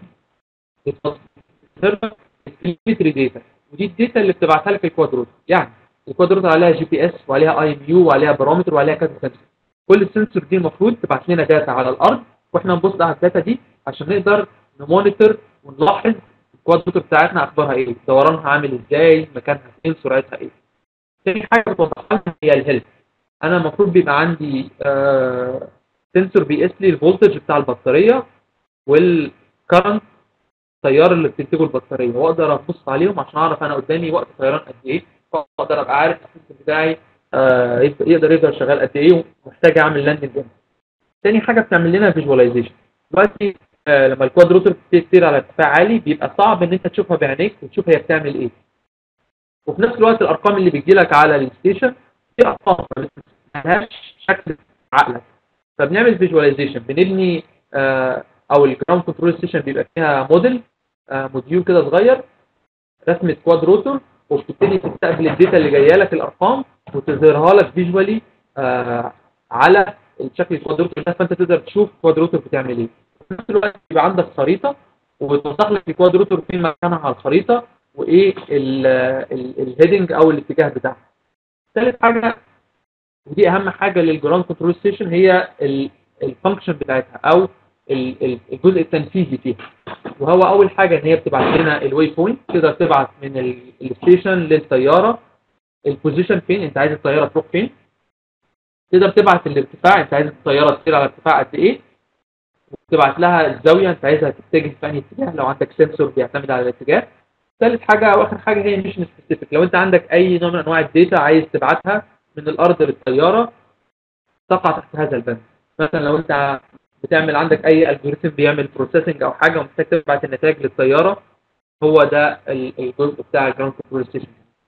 التليمتري داتا ودي الداتا اللي بتبعتها لك الكوادروت يعني الكوادروت عليها جي بي اس وعليها اي ام يو وعليها بارامتر وعليها كذا سنسور كل السنسور دي المفروض تبعت لنا داتا على الارض واحنا نبص على الداتا دي عشان نقدر نمونيتور ونلاحظ الكوادروت بتاعتنا اخبارها ايه دورانها عامل ازاي مكانها فين سرعتها ايه تاني حاجه بتوضح لنا هي الهيلث انا المفروض بيبقى عندي آه سنسور بيقيس لي الفولتج بتاع البطاريه والكرنت التيار اللي بتنتجه البطاريه واقدر ابص عليهم عشان اعرف انا قدامي وقت طيران قد ايه واقدر ابقى عارف السيستم بتاعي آه يقدر يقدر شغال قد ايه ومحتاج اعمل لاندنج امتى تاني حاجه بتعمل لنا فيجواليزيشن دلوقتي آه لما الكوادروتر بتبتدي تطير على ارتفاع عالي بيبقى صعب ان انت تشوفها بعينيك وتشوف هي بتعمل ايه وفي نفس الوقت الارقام اللي بتجي لك على الستيشن دي ارقام ما لهاش شكل عقلك فبنعمل فيجواليزيشن بنبني آه او الجراوند كنترول ستيشن بيبقى فيها موديل آه موديول كده صغير رسمه كواد روتور وبتبتدي تستقبل الداتا اللي جايه لك الارقام وتظهرها لك فيجوالي آه على الشكل الكواد روتور ده فانت تقدر تشوف كواد روتور بتعمل ايه في نفس الوقت يبقى عندك خريطه وبتوضح لك الكواد روتور فين مكانها على الخريطه وايه الهيدنج او الاتجاه بتاعها ثالث حاجه ودي اهم حاجه للجراوند كنترول ستيشن هي الفانكشن بتاعتها او الجزء التنفيذي فيها وهو اول حاجه ان هي بتبعت لنا الواي بوينت تقدر تبعت من الستيشن للطياره البوزيشن فين انت عايز الطياره تروح فين تقدر تبعت الارتفاع انت عايز الطياره تطير على ارتفاع قد ايه وتبعت لها الزاويه انت عايزها تتجه في انهي اتجاه لو عندك سنسور بيعتمد على الاتجاه ثالث حاجه او اخر حاجه هي ميشن سبيسيفيك لو انت عندك اي نوع من انواع الداتا عايز تبعتها من الارض للطياره تقع تحت هذا البند مثلا لو انت بتعمل عندك اي الجوريثم بيعمل بروسيسنج او حاجه ومحتاج تبعت النتائج للطياره هو ده الجزء بتاع الجراوند كنترول ستيشن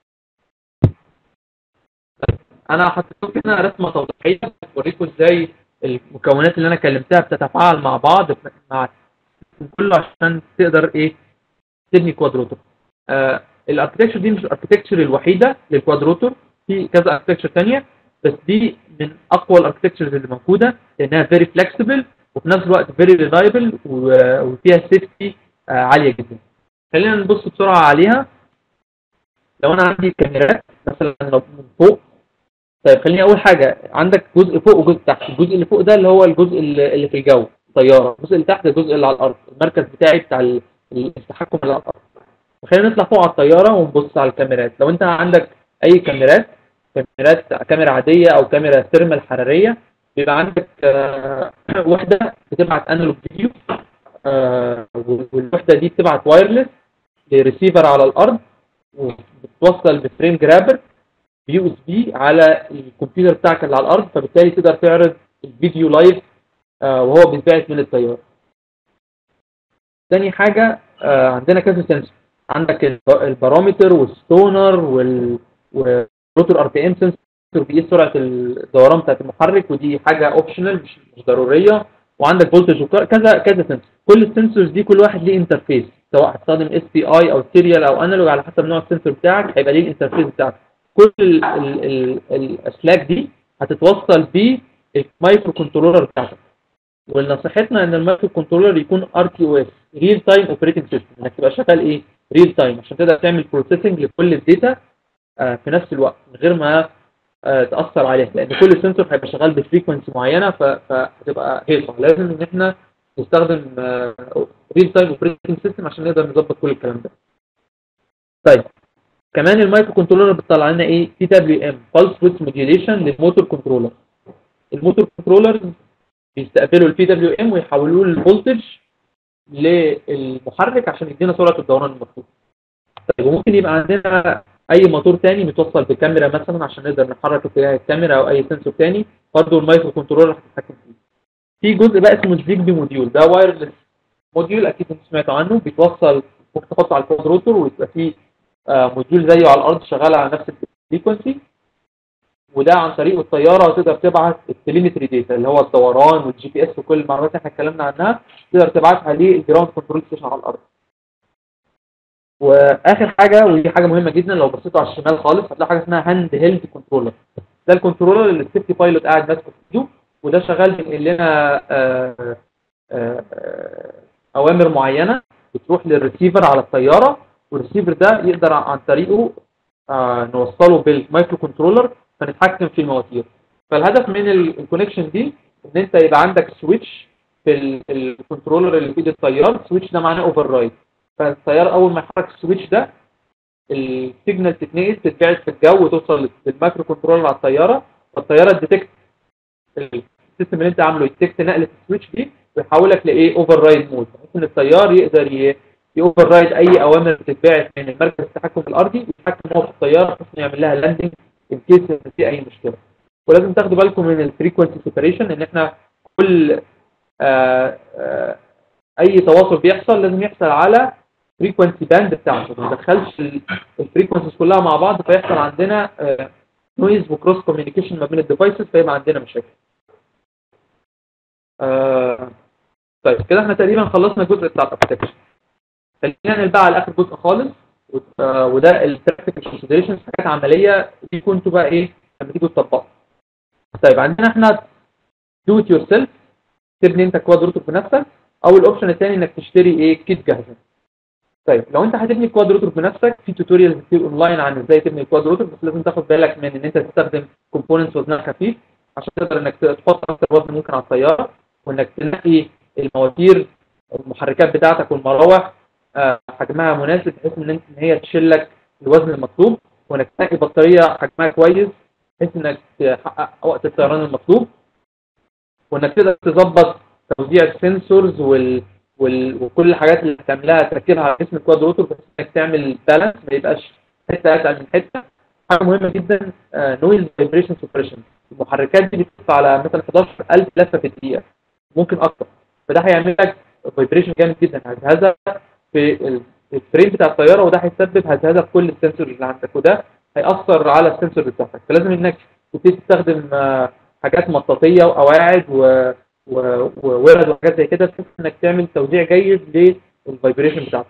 انا حطيت لكم هنا رسمه توضيحيه بوريكم ازاي المكونات اللي انا كلمتها بتتفاعل مع بعض مع كله عشان تقدر ايه تبني كوادروتور آه الاركتكتشر دي مش الاركتكتشر الوحيده للكوادروتور في كذا اركتكتشر ثانيه بس دي من اقوى الاركتكتشرز اللي موجوده لانها فيري فلكسبل وفي نفس الوقت فيري ريلايبل وفيها سيفتي عاليه جدا خلينا نبص بسرعه عليها لو انا عندي كاميرات مثلا لو من فوق طيب خليني اول حاجه عندك جزء فوق وجزء تحت الجزء اللي فوق ده اللي هو الجزء اللي اللي في الجو طياره الجزء اللي تحت الجزء اللي على الارض المركز بتاعي بتاع ال- التحكم اللي على الارض خلينا نطلع فوق على الطياره ونبص على الكاميرات لو انت عندك اي كاميرات كاميرات كاميرا عاديه او كاميرا ثيرمال حراريه بيبقى عندك آه، وحده بتبعت انالوج فيديو آه، والوحده دي بتبعت وايرلس لريسيفر على الارض وبتوصل بفريم جرابر بيو اس بي على الكمبيوتر بتاعك اللي على الارض فبالتالي تقدر تعرض الفيديو لايف آه، وهو بيتبعت من الطياره تاني حاجه آه، عندنا كذا سنسور عندك الب- البارامتر والستونر وال والروتور ار بي ام سنسور بيقيس سرعه الدوران بتاعت المحرك ودي حاجه اوبشنال مش مش ضروريه وعندك فولتج كذا كذا سنسور كل السنسورز دي كل واحد ليه انترفيس سواء هتستخدم اس بي اي او سيريال او انالوج على حسب نوع السنسور بتاعك هيبقى ليه الانترفيس بتاعك كل ال ال ال الاسلاك دي هتتوصل بالمايكرو كنترولر بتاعتك ونصيحتنا ان المايكرو كنترولر يكون ار تي او اس ريل تايم اوبريتنج سيستم انك تبقى شغال ايه ريل تايم عشان تقدر تعمل بروسيسنج لكل الداتا آه، في نفس الوقت من غير ما آه، تاثر عليها لان كل سنسور هيبقى شغال بفريكونسي معينه ف- فهتبقى هيصه لازم ان احنا نستخدم ريل تايم اوبريتنج سيستم عشان نقدر نظبط كل الكلام ده طيب كمان المايكرو كنترولر بتطلع لنا ايه تي دبليو ام بالس ويدث موديوليشن للموتور كنترولر الموتور كنترولر بيستقبلوا البي دبليو ام ويحولوه للفولتج للمحرك عشان يدينا سرعه الدوران المطلوب طيب وممكن يبقى عندنا اي موتور تاني متوصل بكاميرا مثلا عشان نقدر نحرك اتجاه الكاميرا او اي سنسور تاني برضه المايكرو كنترولر هتتحكم فيه في جزء بقى اسمه الزيجبي موديول ده وايرلس موديول اكيد انتوا سمعتوا عنه بيتوصل ممكن تحطه على الكوادروتور ويبقى فيه آه، موديول زيه على الارض شغال على نفس الفريكونسي وده عن طريق الطياره تقدر تبعت التليمتري داتا اللي هو الدوران والجي بي اس وكل المعلومات اللي احنا اتكلمنا عنها تقدر تبعتها للجراوند كنترول ستيشن على الارض واخر حاجه ودي حاجه مهمه جدا لو بصيتوا على الشمال خالص هتلاقي حاجه اسمها هاند هيلد كنترولر ده الكنترولر اللي السيفتي بايلوت قاعد ماسكه في ايده وده شغال بينقل لنا آه، آه، آه، اوامر معينه بتروح للريسيفر على الطياره والريسيفر ده يقدر عن طريقه آه، نوصله بالمايكرو كنترولر فنتحكم في المواتير فالهدف من الكونكشن دي ان انت يبقى عندك سويتش في ال- الكنترولر اللي في ايد الطيار السويتش ده معناه اوفر رايد فالطيار اول ما يحرك السويتش ده السيجنال تتنقل تتبعت في الجو وتوصل للمايكرو كنترولر على الطياره فالطياره تديتكت السيستم اللي انت عامله يديتكت نقله السويتش دي ويحولك لايه اوفر رايد مود بحيث ان الطيار يقدر ي- يوفر رايد اي اوامر بتتبعت من المركز التحكم الارضي يتحكم هو في الطياره بحيث انه يعمل لها لاندنج ان كيس ان في اي مشكله ولازم تاخدوا بالكم من الفريكونسي سيبريشن ان احنا كل آه آه اي تواصل بيحصل لازم يحصل على فريكونسي باند بتاعته ما ندخلش الفريكونسيز كلها مع بعض فيحصل عندنا نويز وكروس كوميونيكيشن ما بين الديفايسز فيبقى عندنا مشاكل آه طيب كده احنا تقريبا خلصنا الجزء بتاع الاركتكشر خلينا ننقل بقى على اخر جزء خالص و- آه، وده البراكتيكال كونسيدريشنز حاجات عمليه دي كنتوا بقى ايه لما تيجوا تطبقوا طيب عندنا احنا دو ات يور سيلف تبني انت كواد روتور بنفسك او الاوبشن الثاني انك تشتري ايه كيت جاهزه طيب لو انت هتبني كواد روتور بنفسك في توتوريال كتير اونلاين عن ازاي تبني كواد روتور بس لازم تاخد بالك من ان انت تستخدم كومبوننتس وزنها خفيف عشان تقدر انك تحط اكتر وزن ممكن على الطياره وانك تنقي المواتير المحركات بتاعتك والمراوح آه، حجمها مناسب بحيث ان انت ان هي تشيل لك الوزن المطلوب وانك تنقي بطاريه حجمها كويس بحيث انك تحقق وقت الطيران المطلوب وانك تقدر تظبط توزيع السنسورز وال... وال... وكل الحاجات اللي تعملها تركبها على جسم الكواد روتور بحيث انك تعمل بالانس ما يبقاش حته اتقل من حته حاجه مهمه جدا نويز فايبريشن سبريشن المحركات دي بتلف على مثلا 11000 لفه في الدقيقه ممكن اكتر فده هيعمل لك فايبريشن جامد جدا هزهزه في ال- الفريم بتاع الطياره وده هيسبب هزهزه في كل السنسور اللي عندك وده هيأثر على السنسور بتاعتك فلازم انك تبتدي تستخدم آه، حاجات مطاطيه وقواعد و و- وورد وحاجات زي كده بحيث انك تعمل توزيع جيد للفايبريشن بتاعتك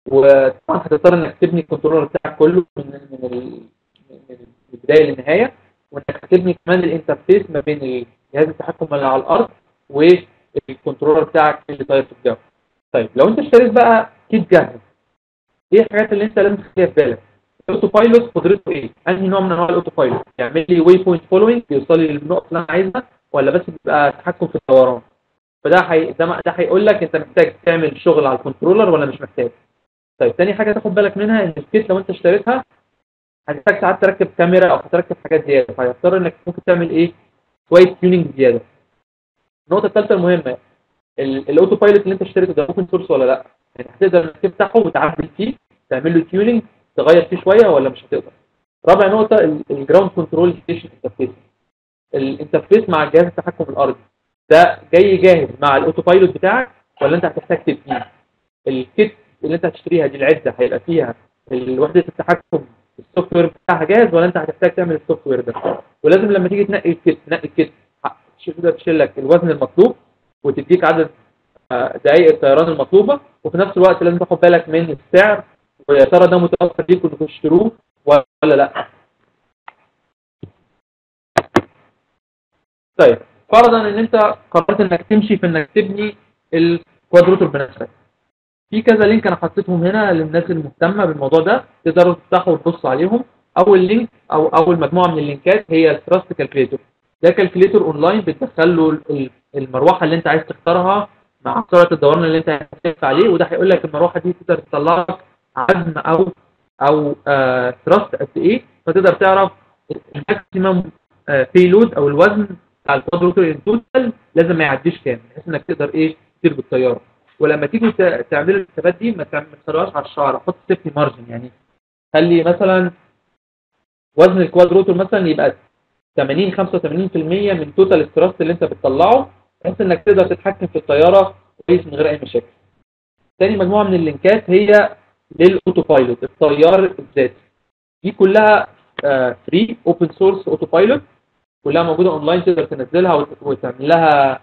وطبعا هتضطر انك تبني الكنترولر بتاعك كله من من ال- من البدايه للنهايه وانك هتبني كمان الانترفيس ما بين جهاز التحكم اللي على الارض والكنترولر بتاعك اللي طاير في الجو طيب لو انت اشتريت بقى كيت جاهز ايه الحاجات اللي انت لازم تخليها في بالك الاوتو بايلوت قدرته ايه انهي نوع من انواع الاوتو بايلوت يعمل لي واي بوينت فولوينج يوصل لي للنقطه اللي انا عايزها ولا بس بيبقى تحكم في الدوران فده حي... ده ده هيقول لك انت محتاج تعمل شغل على الكنترولر ولا مش محتاج طيب تاني حاجه تاخد بالك منها ان الكيت لو انت اشتريتها هتحتاج ساعات تركب كاميرا او هتركب حاجات زياده فهيضطر انك ممكن تعمل ايه شويه تيوننج زياده النقطه الثالثه المهمه ال- الاوتو بايلوت اللي انت اشتريته ده اوبن سورس ولا لا يعني هتقدر انك تفتحه وتعدل فيه تعمل له تيوننج تغير فيه شويه ولا مش هتقدر رابع نقطه الجراوند كنترول ستيشن انترفيس الانترفيس مع جهاز التحكم الارضي ده جاي جاهز مع الاوتو بايلوت بتاعك ولا انت هتحتاج تبنيه الكيت اللي انت هتشتريها دي العده هيبقى فيها وحده التحكم السوفت وير بتاعها جاهز ولا انت هتحتاج تعمل السوفت وير ده ولازم لما تيجي تنقي الكيت تنقي الكيت تقدر تشيل لك الوزن المطلوب وتديك عدد آه، دقائق الطيران المطلوبه وفي نفس الوقت لازم تاخد بالك من السعر ويا ترى ده متوفر ليكم انكم تشتروه ولا لا طيب فرضا ان انت قررت انك تمشي في انك تبني الكوادروتور بنفسك في كذا لينك انا حطيتهم هنا للناس المهتمه بالموضوع ده تقدروا تفتحوا وتبصوا عليهم اول لينك او اول مجموعه من اللينكات هي الثراست كالكوليتور ده كالكوليتور اونلاين بتدخل له ال- المروحه اللي انت عايز تختارها مع سرعه الدوران اللي انت هتدفع عليه وده هيقول لك المروحه دي تقدر تطلع لك عزم او او ثراست قد ايه فتقدر تعرف الماكسيمم بيلود او الوزن بتاع الكوادروتور التوتال لازم ما يعديش كام بحيث انك تقدر ايه تطير بالطياره ولما تيجي ت- تعملوا الحسابات دي ما تعم- ما تخلوهاش على الشعر حط سيفتي مارجن يعني خلي مثلا وزن الكوادروتور مثلا يبقى 80 85% من توتال الثراست اللي انت بتطلعه بحيث انك تقدر تتحكم في الطياره كويس من غير اي مشاكل. تاني مجموعه من اللينكات هي للاوتو بايلوت الطيار الذاتي. دي كلها فري اوبن سورس اوتو بايلوت كلها موجوده اونلاين تقدر تنزلها وت- وتعمل لها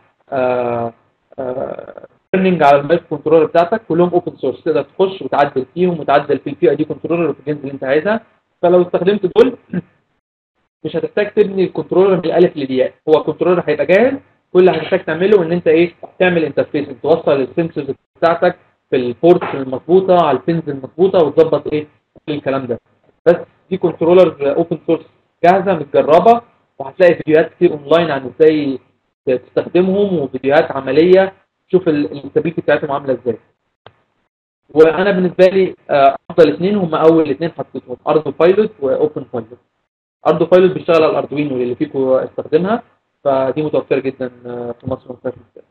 ترننج على المايك كنترولر بتاعتك كلهم اوبن سورس تقدر تخش وتعدل فيهم وتعدل في البي اي دي كنترولر وفي الجنس اللي انت عايزها فلو استخدمت دول مش هتحتاج تبني الكنترولر من الالف للياء هو الكنترولر هيبقى جاهز كل اللي هتحتاج تعمله ان انت ايه تعمل انترفيس توصل السنسورز بتاعتك في البورتس المظبوطه على البنز المظبوطه وتظبط ايه كل الكلام ده بس دي كنترولر اوبن سورس جاهزه متجربه وهتلاقي فيديوهات كتير اونلاين عن ازاي تستخدمهم وفيديوهات عمليه تشوف الاستابيليتي بتاعتهم عامله ازاي وانا بالنسبه لي آه، افضل اثنين هم اول اثنين حطيتهم اردو بايلوت واوبن بايلوت اردو بايلوت بيشتغل على الاردوينو اللي فيكم استخدمها فدي متوفره جدا آه، في مصر وفي مصر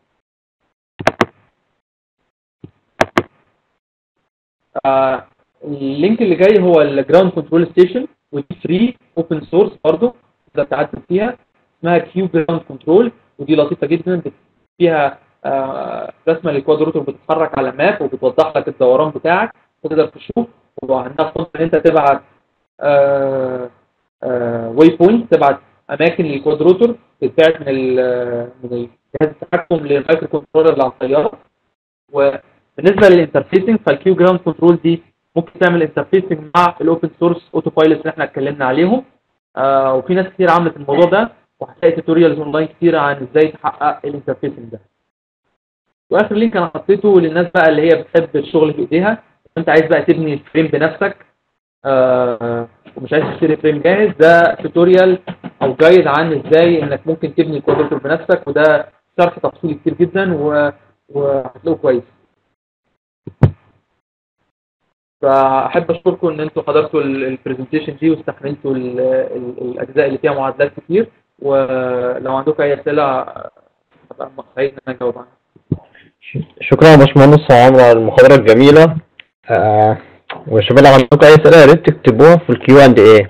آه، اللينك اللي جاي هو الجراوند كنترول ستيشن ودي فري اوبن سورس برضه تقدر تعدل فيها اسمها كيو جراوند كنترول ودي لطيفه جدا بت- فيها آه، رسمه للكوادروتور بتتحرك على ماب وبتوضح لك الدوران بتاعك تقدر تشوف وعندها فرصه ان انت تبعت واي بوينت تبعت اماكن للكوادروتور تتبعت من ال- من جهاز التحكم للمايكرو كنترولر اللي على الطياره وبالنسبه للانترفيسنج فالكيو جراوند كنترول دي ممكن تعمل انترفيسنج مع الاوبن سورس اوتو بايلوت اللي احنا اتكلمنا عليهم آه وفي ناس كتير عملت الموضوع ده وهتلاقي توتوريالز اونلاين كتير عن ازاي تحقق الانترفيسنج ده واخر لينك انا حطيته للناس بقى اللي هي بتحب الشغل بايديها انت عايز بقى تبني الفريم بنفسك آه ومش عايز تشتري فريم جاهز ده توتوريال او جايد عن ازاي انك ممكن تبني الكوادروتور بنفسك وده شرح تفصيلي كتير جدا و- وهتلاقوه كويس فاحب اشكركم ان انتوا حضرتوا البرزنتيشن دي واستحملتوا ال- ال- الاجزاء اللي فيها معادلات كتير ولو عندكم اي اسئله هبقى سعيد ان انا اجاوب عنها شكرا يا باشمهندس عمرو على المحاضرة الجميلة آه وشباب لو عندكم أي أسئلة يا ريت تكتبوها في الكيو أند إيه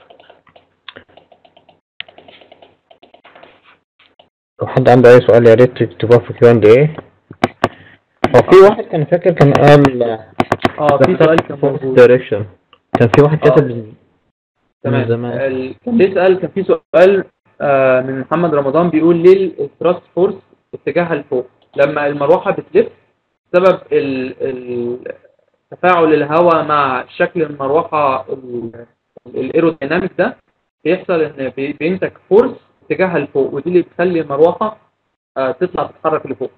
لو حد عنده أي سؤال يا ريت تكتبوها في الكيو أند إيه هو في واحد كان فاكر كان قال اه في سؤال كان موجود دايركشن كان في واحد آه. كتب من تمام زمان ال- كان بيسأل كان في سؤال آه، من محمد رمضان بيقول ليه الثراست فورس اتجاهها لفوق لما المروحة بتلف سبب ال- ال- تفاعل الهواء مع شكل المروحة ال- الايروديناميك ده بيحصل ان بي- بيمسك فورس اتجاهها لفوق ودي اللي بتخلي المروحه آه، تطلع تتحرك لفوق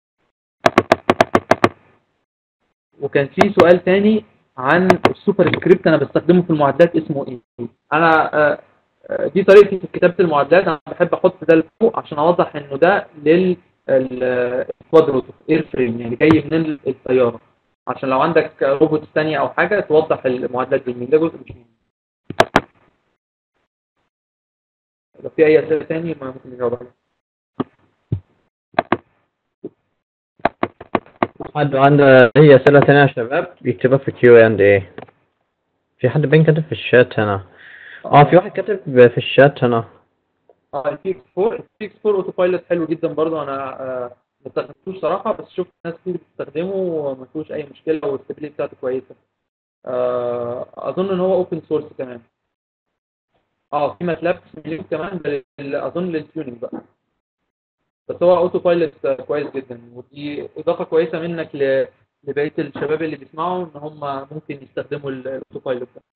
وكان في سؤال تاني عن السوبر سكريبت انا بستخدمه في المعادلات اسمه ايه انا آه، آه، دي طريقتي في كتابه المعادلات انا بحب احط ده لفوق عشان اوضح انه ده لل الكوادروتو اير فريم يعني جاي من الطياره عشان لو عندك روبوت ثانيه او حاجه توضح المعادلات دي مين ده جزء مش مهم لو في اي اسئله تاني ما ممكن نجاوب عليها حد عنده أي أسئلة تانية يا شباب يكتبها في كيو اند اي في حد بين كاتب في الشات هنا اه في واحد كاتب في الشات هنا اه البي اكس 4 البي اكس 4 اوتو بايلوت حلو جدا برضه انا آه، ما استخدمتوش صراحه بس شفت ناس كتير بتستخدمه وما فيهوش اي مشكله والستابيليتي بتاعته كويسه آه، اظن ان هو اوبن سورس كمان اه في ماتلاب سيميليت كمان بل- اظن للتيوننج بقى بس هو اوتو بايلوت آه، كويس جدا ودي اضافه كويسه منك ل- لبقيه الشباب اللي بيسمعوا ان هم ممكن يستخدموا ال- الاوتو بايلوت ده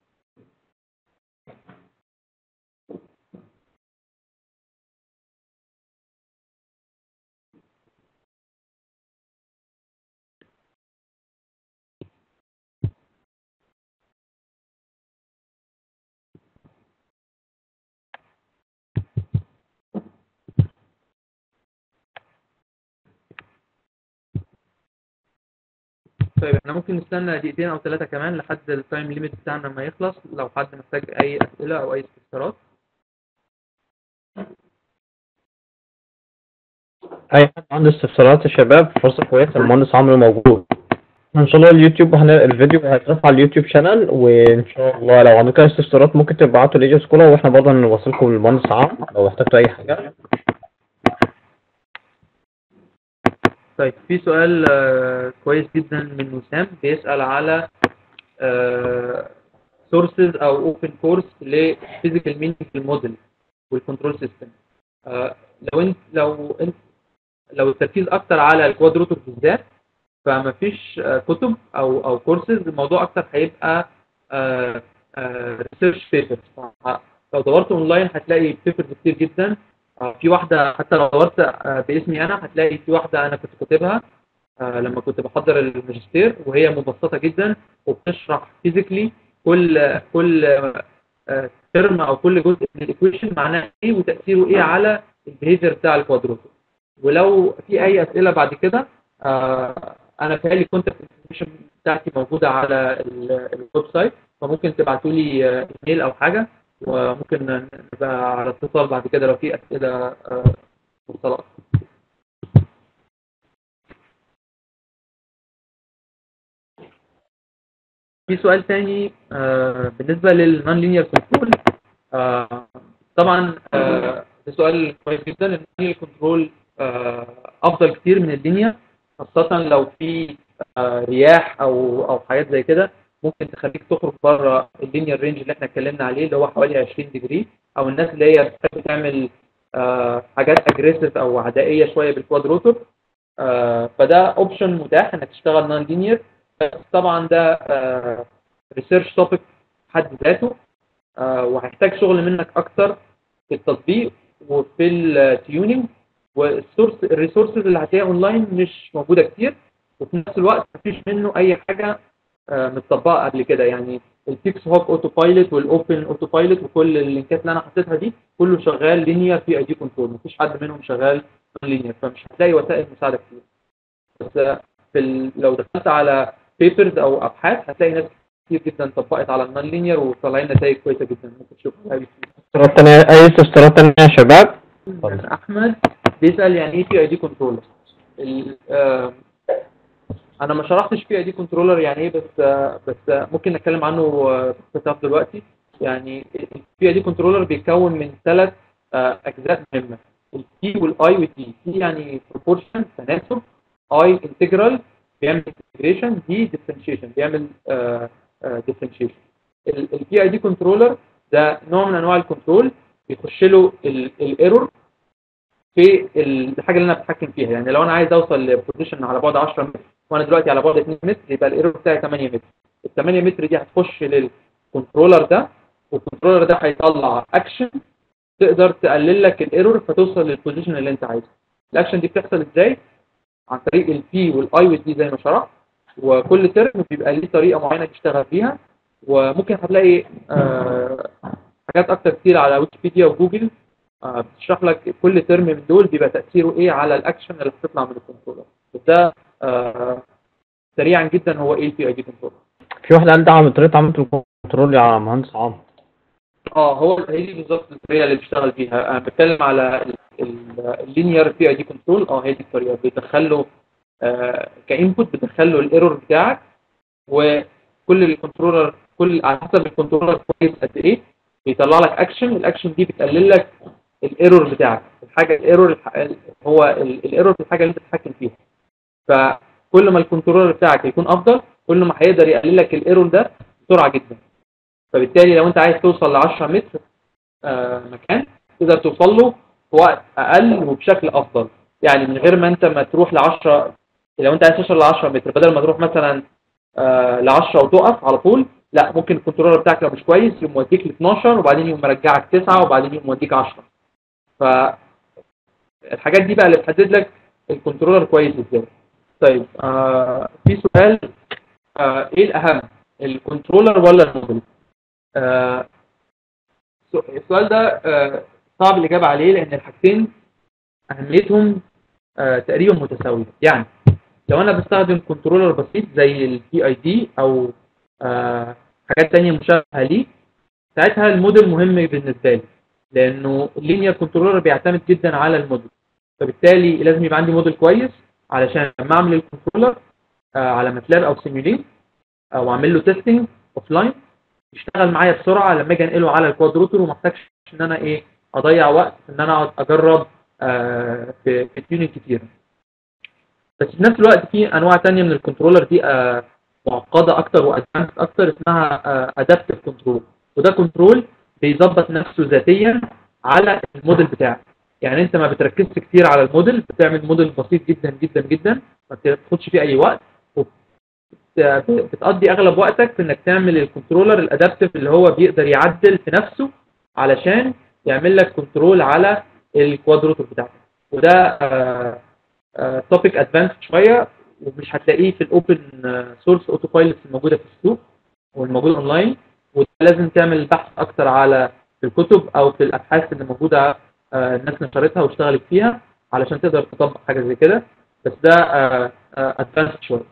طيب احنا ممكن نستنى دقيقتين او ثلاثة كمان لحد التايم ليميت بتاعنا ما يخلص لو حد محتاج اي اسئلة او اي استفسارات أي حد عنده استفسارات يا شباب فرصة كويسة المهندس عمرو موجود إن شاء الله اليوتيوب هن... الفيديو هيترفع على اليوتيوب شانل وإن شاء الله لو عندكم أي استفسارات ممكن تبعتوا لإيجا سكولا وإحنا برضه هنوصلكم بالمهندس عمرو لو احتجتوا أي حاجة طيب في سؤال آه، كويس جدا من وسام بيسأل على سورسز او اوبن كورس لفيزيكال مينينج موديل والكنترول سيستم لو انت لو انت لو التركيز اكتر على الكوادروتور بالذات فما فيش آه، كتب او او كورسز الموضوع اكتر هيبقى ريسيرش بيبرز لو دورت اونلاين هتلاقي بيبرز كتير جدا آه، في واحده حتى لو دورت آه، باسمي انا هتلاقي في واحده انا كنت كاتبها آه، لما كنت بحضر الماجستير وهي مبسطه جدا وبتشرح فيزيكلي كل كل ترم او كل جزء من الايكويشن معناه ايه وتاثيره ايه على البيهيفير بتاع الكوادروتور ولو في اي اسئله بعد كده آه، انا بتهيألي الكونتاكت انفورميشن بتاعتي موجوده على ال- الويب سايت فممكن تبعتوا لي آه، ايميل او حاجه وممكن نبقى على اتصال بعد كده لو في اسئله آه، مختلطه في سؤال تاني آه، بالنسبة للنون لينير كنترول طبعا آه، ده سؤال كويس جدا النون لينير كنترول أفضل كتير من اللينير خاصة لو في آه، رياح أو أو حاجات زي كده ممكن تخليك تخرج بره اللينير رينج اللي احنا اتكلمنا عليه اللي هو حوالي 20 ديجري أو الناس اللي هي بتحب تعمل آه، حاجات اجريسيف أو عدائية شوية بالكوادروتور آه، فده اوبشن متاح انك تشتغل نون لينير بس طبعا ده ريسيرش توبيك حد ذاته آه، وهيحتاج شغل منك اكتر في التطبيق وفي التيونينج والسورس الريسورسز اللي هتلاقيها اونلاين مش موجوده كتير وفي نفس الوقت مفيش منه اي حاجه آه، متطبقه قبل كده يعني البيكس هوك اوتو بايلوت والاوبن اوتو بايلوت وكل اللينكات اللي انا حطيتها دي كله شغال لينير في اي دي كنترول مفيش حد منهم شغال لينير فمش هتلاقي وسائل مساعده كتير بس في ال... لو دخلت على بيبرز او ابحاث هتلاقي ناس كتير جدا طبقت على النون لينير وطالعين نتائج كويسه جدا ممكن تشوفها استفسارات تانية أي استفسارات تانية يا شباب اتفضل. احمد بيسال يعني ايه في اي دي كنترولر انا ما شرحتش في اي دي كنترولر يعني ايه بس آه، بس آه، ممكن نتكلم عنه آه، باختصار دلوقتي يعني البي اي دي كنترولر بيتكون من ثلاث اجزاء مهمه البي والاي والتي تي يعني بروبورشن تناسب اي انتجرال بيعمل انتجريشن دي ديفرنشيشن بيعمل ديفرنشيشن البي اي دي كنترولر ده نوع من انواع الكنترول بيخش له الايرور في الحاجه اللي انا بتحكم فيها يعني لو انا عايز اوصل لبوزيشن على بعد 10 متر وانا دلوقتي على بعد 2 متر يبقى الايرور بتاعي 8 متر ال 8 متر دي هتخش للكنترولر ده والكنترولر ده هيطلع اكشن تقدر تقلل لك الايرور فتوصل للبوزيشن اللي انت عايزه الاكشن دي بتحصل ازاي عن طريق البي والاي والدي زي ما شرحت وكل ترم بيبقى ليه طريقه معينه تشتغل بيها وممكن هتلاقي آه حاجات اكتر كتير على ويكيبيديا وجوجل آه بتشرح لك كل ترم من دول بيبقى تاثيره ايه على الاكشن اللي هتطلع من الكنترولر وده آه سريعا جدا هو ايه البي اي دي كنترولر في واحد قال دعم طريقة عملت الكنترول يا مهندس عمرو اه هو هي دي بالظبط الطريقه اللي بيشتغل بيها انا بتكلم على اللينير بي اي دي كنترول اه هي دي الطريقه بيدخله آه كانبوت بتدخله الايرور بتاعك وكل الكنترولر كل على حسب الكنترولر كويس قد ايه بيطلع لك اكشن الاكشن دي بتقلل لك الايرور بتاعك الحاجه الايرور هو الايرور في الحاجه اللي انت بتتحكم فيها فكل ما الكنترولر بتاعك يكون افضل كل ما هيقدر يقلل لك الايرور ده بسرعه جدا فبالتالي لو انت عايز توصل ل 10 متر آه مكان تقدر توصل له في وقت اقل وبشكل افضل يعني من غير ما انت ما تروح ل 10 لو انت عايز توصل ل 10 متر بدل ما تروح مثلا آه ل 10 وتقف على طول لا ممكن الكنترولر بتاعك لو مش كويس يقوم موديك ل 12 وبعدين يقوم مرجعك 9 وبعدين يقوم موديك 10 ف الحاجات دي بقى اللي بتحدد لك الكنترولر كويس ازاي طيب آه في سؤال آه ايه الاهم الكنترولر ولا الموديل آه السؤال ده آه صعب الإجابة عليه لأن الحاجتين أهميتهم آه تقريبا متساوية يعني لو أنا بستخدم كنترولر بسيط زي البي اي دي أو آه حاجات تانية مشابهة ليه ساعتها الموديل مهم بالنسبة لي لأنه اللينير كنترولر بيعتمد جدا على الموديل فبالتالي لازم يبقى عندي موديل كويس علشان لما أعمل الكنترولر آه على ماتلاب أو سيميوليت أو أعمل له تيستنج أوف لاين يشتغل معايا بسرعه لما اجي انقله على الكوادروتر وما احتاجش ان انا ايه اضيع وقت ان انا اقعد اجرب آه في في تيونينج كتير بس في نفس الوقت في انواع تانية من الكنترولر دي آه معقده اكتر وادفانس اكتر اسمها ادابتيف آه كنترول وده كنترول بيظبط نفسه ذاتيا على الموديل بتاعك يعني انت ما بتركزش كتير على الموديل بتعمل موديل بسيط جدا جدا جدا ما بتاخدش فيه اي وقت بتقضي اغلب وقتك في انك تعمل الكنترولر الادابتيف اللي هو بيقدر يعدل في نفسه علشان يعمل لك كنترول على الكوادروتر بتاعتك وده توبيك ادفانس شويه ومش هتلاقيه في الاوبن سورس اوتو بايلوت الموجوده في السوق والموجوده اونلاين وده لازم تعمل بحث اكتر على في الكتب او في الابحاث اللي موجوده الناس نشرتها واشتغلت فيها علشان تقدر تطبق حاجه زي كده بس ده ادفانس شويه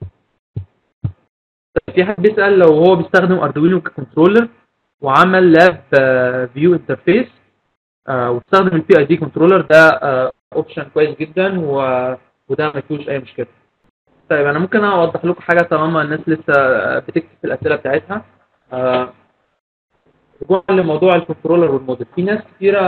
في حد بيسأل لو هو بيستخدم اردوينو ككنترولر وعمل لاب فيو انترفيس واستخدم البي اي دي كنترولر ده اوبشن كويس جدا و... وده ما فيهوش اي مشكله طيب انا ممكن اوضح لكم حاجه طالما الناس لسه بتكتب في الاسئله بتاعتها رجوعا لموضوع الكنترولر والموديل في ناس كثيره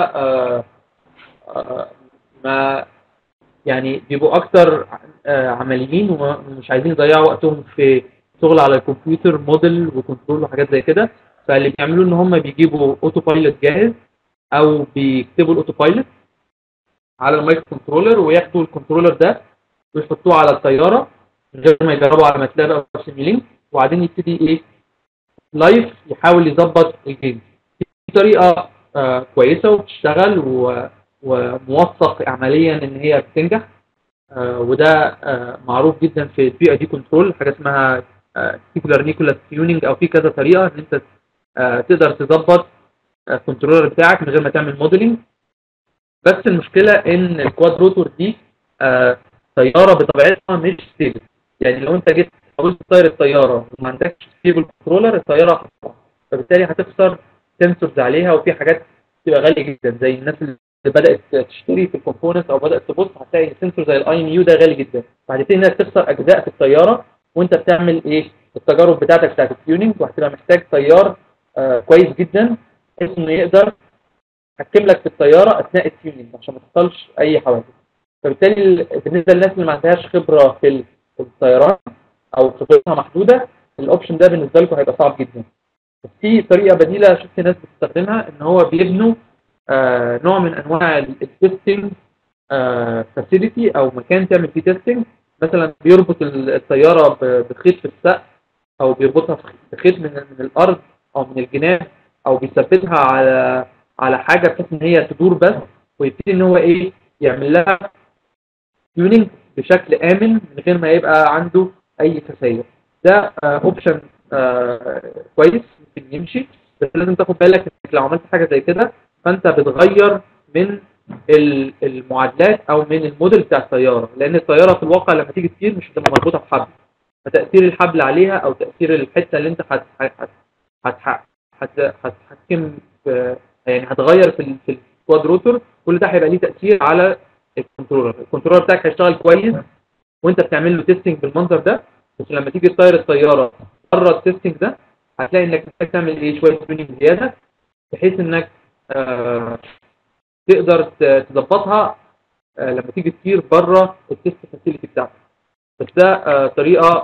ما يعني بيبقوا اكتر عمليين ومش عايزين يضيعوا وقتهم في شغل على الكمبيوتر موديل وكنترول وحاجات زي كده فاللي بيعملوه ان هم بيجيبوا اوتو بايلوت جاهز او بيكتبوا الاوتو بايلوت على المايك كنترولر وياخدوا الكنترولر ده ويحطوه على الطياره من غير ما يجربوا على ماتلاب او سيميلينك وبعدين يبتدي ايه لايف يحاول يظبط الجيم دي طريقه آه كويسه وبتشتغل و... وموثق عمليا ان هي بتنجح آه وده آه معروف جدا في البي اي دي كنترول حاجه اسمها سيكولار نيكولاس تيونينج او في كذا طريقه ان انت آه تقدر تظبط الكنترولر بتاعك من غير ما تعمل موديلنج بس المشكله ان الكواد روتور دي طياره بطبيعتها مش ستيبل يعني لو انت جيت حاولت تطير الطياره وما عندكش ستيبل كنترولر الطياره هتقع فبالتالي هتخسر سنسورز عليها وفي حاجات تبقى غاليه جدا زي الناس اللي بدات تشتري في الكومبوننت او بدات تبص هتلاقي سنسور زي الاي ام يو ده غالي جدا فهتبتدي انك تخسر اجزاء في الطياره وانت بتعمل ايه التجارب بتاعتك بتاعت التيوننج وهتبقى محتاج طيار آه كويس جدا بحيث انه يقدر يحكم لك في الطياره اثناء التيوننج عشان ما تحصلش اي حوادث فبالتالي بالنسبه للناس اللي ما عندهاش خبره في الطيران او خبرتها محدوده الاوبشن ده بالنسبه لكم هيبقى صعب جدا بس في طريقه بديله شفت ناس بتستخدمها ان هو بيبنوا آه نوع من انواع التستنج فاسيلتي او مكان تعمل فيه تيستنج مثلا بيربط الطياره بخيط في السقف او بيربطها بخيط من من الارض او من الجناب او بيثبتها على على حاجه بحيث ان هي تدور بس ويبتدي ان هو ايه يعمل لها تيوننج بشكل امن من غير ما يبقى عنده اي خسائر ده اوبشن كويس ممكن يمشي بس لازم تاخد بالك انك لو عملت حاجه زي كده فانت بتغير من ال- المعادلات او من الموديل بتاع الطياره لان الطياره في الواقع لما تيجي تطير مش هتبقى مربوطه بحبل فتاثير الحبل عليها او تاثير الحته اللي انت هت هت هت هت هتحكم في يعني هتغير في ال- في الكواد روتور كل ده هيبقى ليه تاثير على الكنترولر الكنترولر بتاعك هيشتغل كويس وانت بتعمل له تيستنج بالمنظر ده بس لما تيجي تطير الطياره بره التيستنج ده هتلاقي انك محتاج تعمل ايه شويه تيوننج زياده بحيث انك آه تقدر ت- تظبطها آه لما تيجي تطير بره التيست فاسيلتي بتاعتك بس ده آه طريقه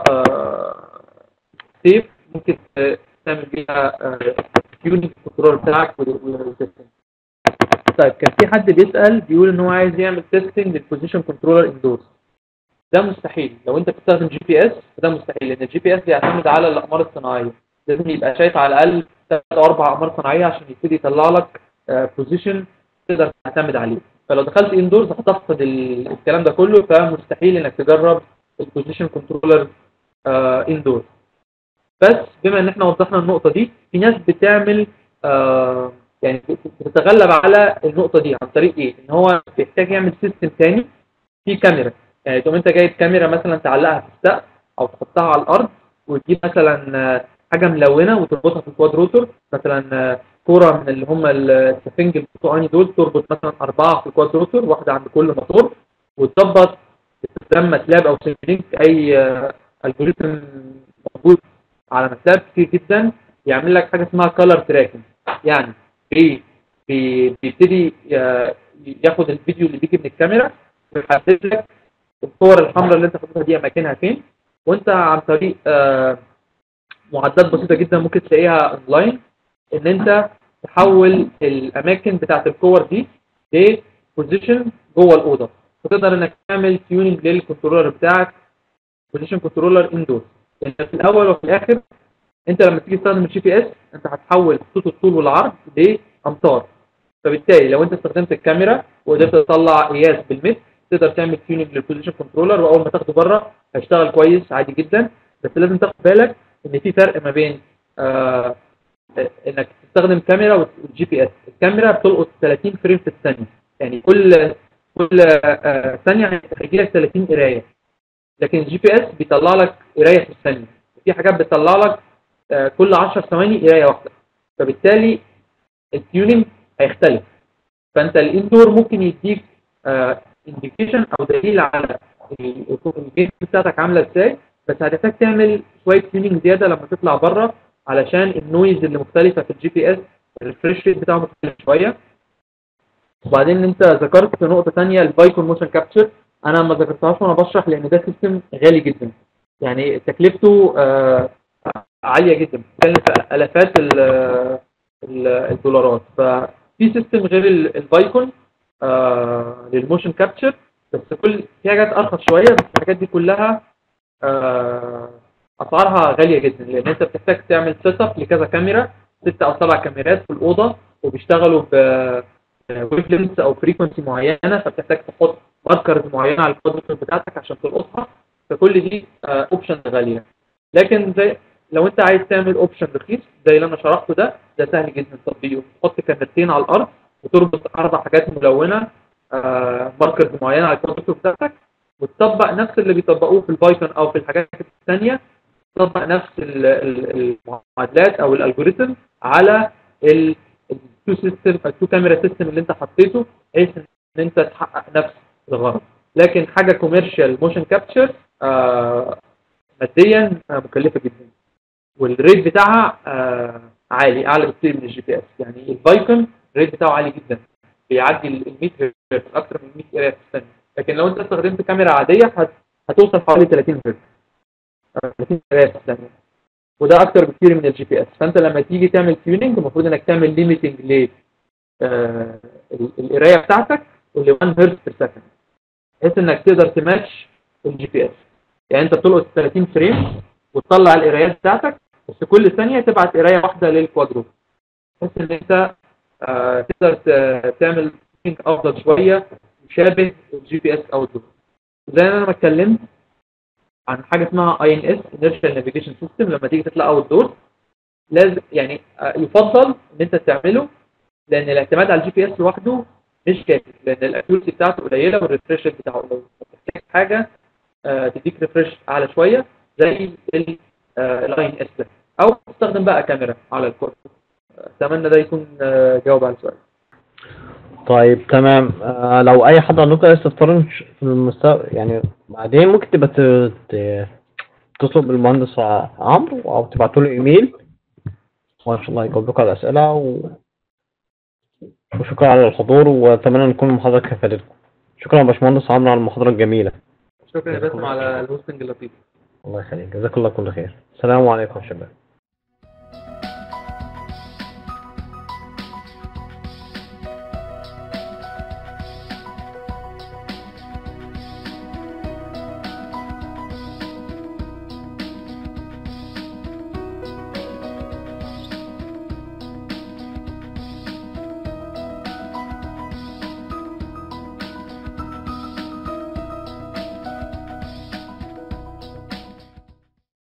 سيف ممكن آه، تعمل بيها تيوننج الكنترولر بتاعك والتيستنج طيب كان في حد بيسأل بيقول ان هو عايز يعمل تيستنج للبوزيشن كنترولر اندورس ده مستحيل لو انت بتستخدم جي بي اس فده مستحيل لان الجي بي اس بيعتمد على الاقمار الصناعيه لازم يبقى شايف على الاقل ثلاث او اربع اقمار صناعيه عشان يبتدي يطلع لك بوزيشن تقدر تعتمد عليه فلو دخلت اندورز هتفقد ال- الكلام ده كله فمستحيل انك تجرب البوزيشن كنترولر اندورز بس بما ان احنا وضحنا النقطه دي في ناس بتعمل آه يعني بتتغلب على النقطه دي عن طريق ايه ان هو بيحتاج يعمل سيستم تاني فيه كاميرا يعني تقوم انت جايب كاميرا مثلا تعلقها في السقف او تحطها على الارض وتجيب مثلا آه، حاجه ملونه وتربطها في الكواد روتور مثلا آه، كوره من اللي هم السفنج البرتقاني دول تربط مثلا اربعه في الكواد روتور واحده عند كل موتور وتظبط استخدام ماتلاب او سيمبلينك اي الجوريثم موجود على ماتلاب كتير جدا يعمل لك حاجه اسمها كولر تراكنج يعني بي بي- بيبتدي ي- ياخد الفيديو اللي بيجي من الكاميرا ويحدد لك الصور الحمراء اللي انت حاططها دي اماكنها فين وانت عن طريق آه، معدات بسيطه جدا ممكن تلاقيها اونلاين ان انت تحول الاماكن بتاعت الكور دي لبوزيشن جوه الاوضه فتقدر انك تعمل تيوننج للكنترولر بتاعك بوزيشن كنترولر اندور لان في الاول وفي الاخر انت لما تيجي تستخدم الجي بي اس انت هتحول خطوط الطول والعرض لامتار فبالتالي لو انت استخدمت الكاميرا وقدرت تطلع قياس بالمتر تقدر تعمل تيوننج للبوزيشن كنترولر واول ما تاخده بره هيشتغل كويس عادي جدا بس لازم تاخد بالك ان في فرق ما بين آه انك تستخدم كاميرا والجي بي اس الكاميرا بتلقط 30 فريم في الثانيه يعني كل كل آه ثانيه هيجي لك 30 قرايه لكن الجي بي اس بيطلع لك قرايه في الثانيه في حاجات بتطلع لك آه كل 10 ثواني قرايه واحده فبالتالي التيوننج هيختلف فانت الاندور ممكن يديك انديكيشن او دليل على الجيم بتاعتك عامله ازاي بس هتحتاج تعمل شويه تيوننج زياده لما تطلع بره علشان النويز اللي مختلفه في الجي بي اس الريفرش ريت بتاعه مختلف شويه وبعدين انت ذكرت في نقطه ثانيه البايكون موشن كابتشر انا ما ذكرتهاش وانا بشرح لان ده سيستم غالي جدا يعني تكلفته آه عاليه جدا بتتكلم في الافات ال- ال- الدولارات ففي سيستم غير ال- البايكون آه للموشن كابتشر بس كل في حاجات ارخص شويه بس الحاجات دي كلها آه اسعارها غاليه جدا لان انت بتحتاج تعمل سيت اب لكذا كاميرا ست او سبع كاميرات في الاوضه وبيشتغلوا ب ويف لينس او فريكونسي معينه فبتحتاج تحط ماركرز معينه على الكوادريتور بتاعتك عشان تلقطها فكل دي اوبشن غاليه لكن زي لو انت عايز تعمل اوبشن رخيص زي اللي انا شرحته ده ده سهل جدا تطبيقه تحط كاميرتين على الارض وتربط اربع حاجات ملونه ماركرز معينه على الكوادريتور بتاعتك وتطبق نفس اللي بيطبقوه في البايثون او في الحاجات الثانيه تطبق نفس ال- ال- المعادلات او الالجوريثم على التو سيستم التو كاميرا سيستم اللي انت حطيته بحيث ان انت تحقق نفس الغرض لكن حاجه كوميرشال موشن كابتشر ماديا آه، مكلفه جدا والريت بتاعها آه، عالي اعلى بكتير من الجي بي اس يعني البايكون الريت بتاعه عالي جدا بيعدي ال 100 هرتز اكتر من 100 قرايه في الثانيه لكن لو انت استخدمت كاميرا عاديه هت- هتوصل حوالي 30 هرتز 30 قرايه في الثانيه وده اكتر بكتير من الجي بي اس فانت لما تيجي تعمل تيوننج المفروض انك تعمل ليميتنج ل آه، ال- القرايه بتاعتك ل 1 هرتز بير سكند بحيث انك تقدر تماتش الجي بي اس يعني انت بتلقط 30 فريم وتطلع القرايات بتاعتك بس كل ثانيه تبعت قرايه واحده للكوادرو بحيث ان انت آه، تقدر ت- تعمل routing افضل شويه يشابه الجي بي اس او الدور زي ما انا ما اتكلمت عن حاجه اسمها اي ان اس انيرشال نافيجيشن سيستم لما تيجي تطلع اوت دور لازم يعني آه، يفضل ان انت تعمله لان الاعتماد على الجي بي اس لوحده مش كافي لان الاكيورسي بتاعته قليله والريفرش بتاعه قليل محتاج حاجه آه، تديك ريفرش اعلى شويه زي الاي ان اس ده او تستخدم بقى كاميرا على الكورت اتمنى ده يكون آه، جاوب على السؤال طيب تمام آه لو اي حد عندكم عايز تفترض في المستقبل يعني بعدين ممكن تبقى ت- ت- تطلب المهندس عمرو او تبعتوا له ايميل وان شاء الله يجاوب لكم على الاسئله و... وشكرا على الحضور واتمنى ان تكون المحاضره كفادتكم شكرا يا باشمهندس عمرو على المحاضره الجميله شكرا يا باسم على الهوستنج اللطيف الله يخليك جزاك الله كل خير السلام عليكم يا شباب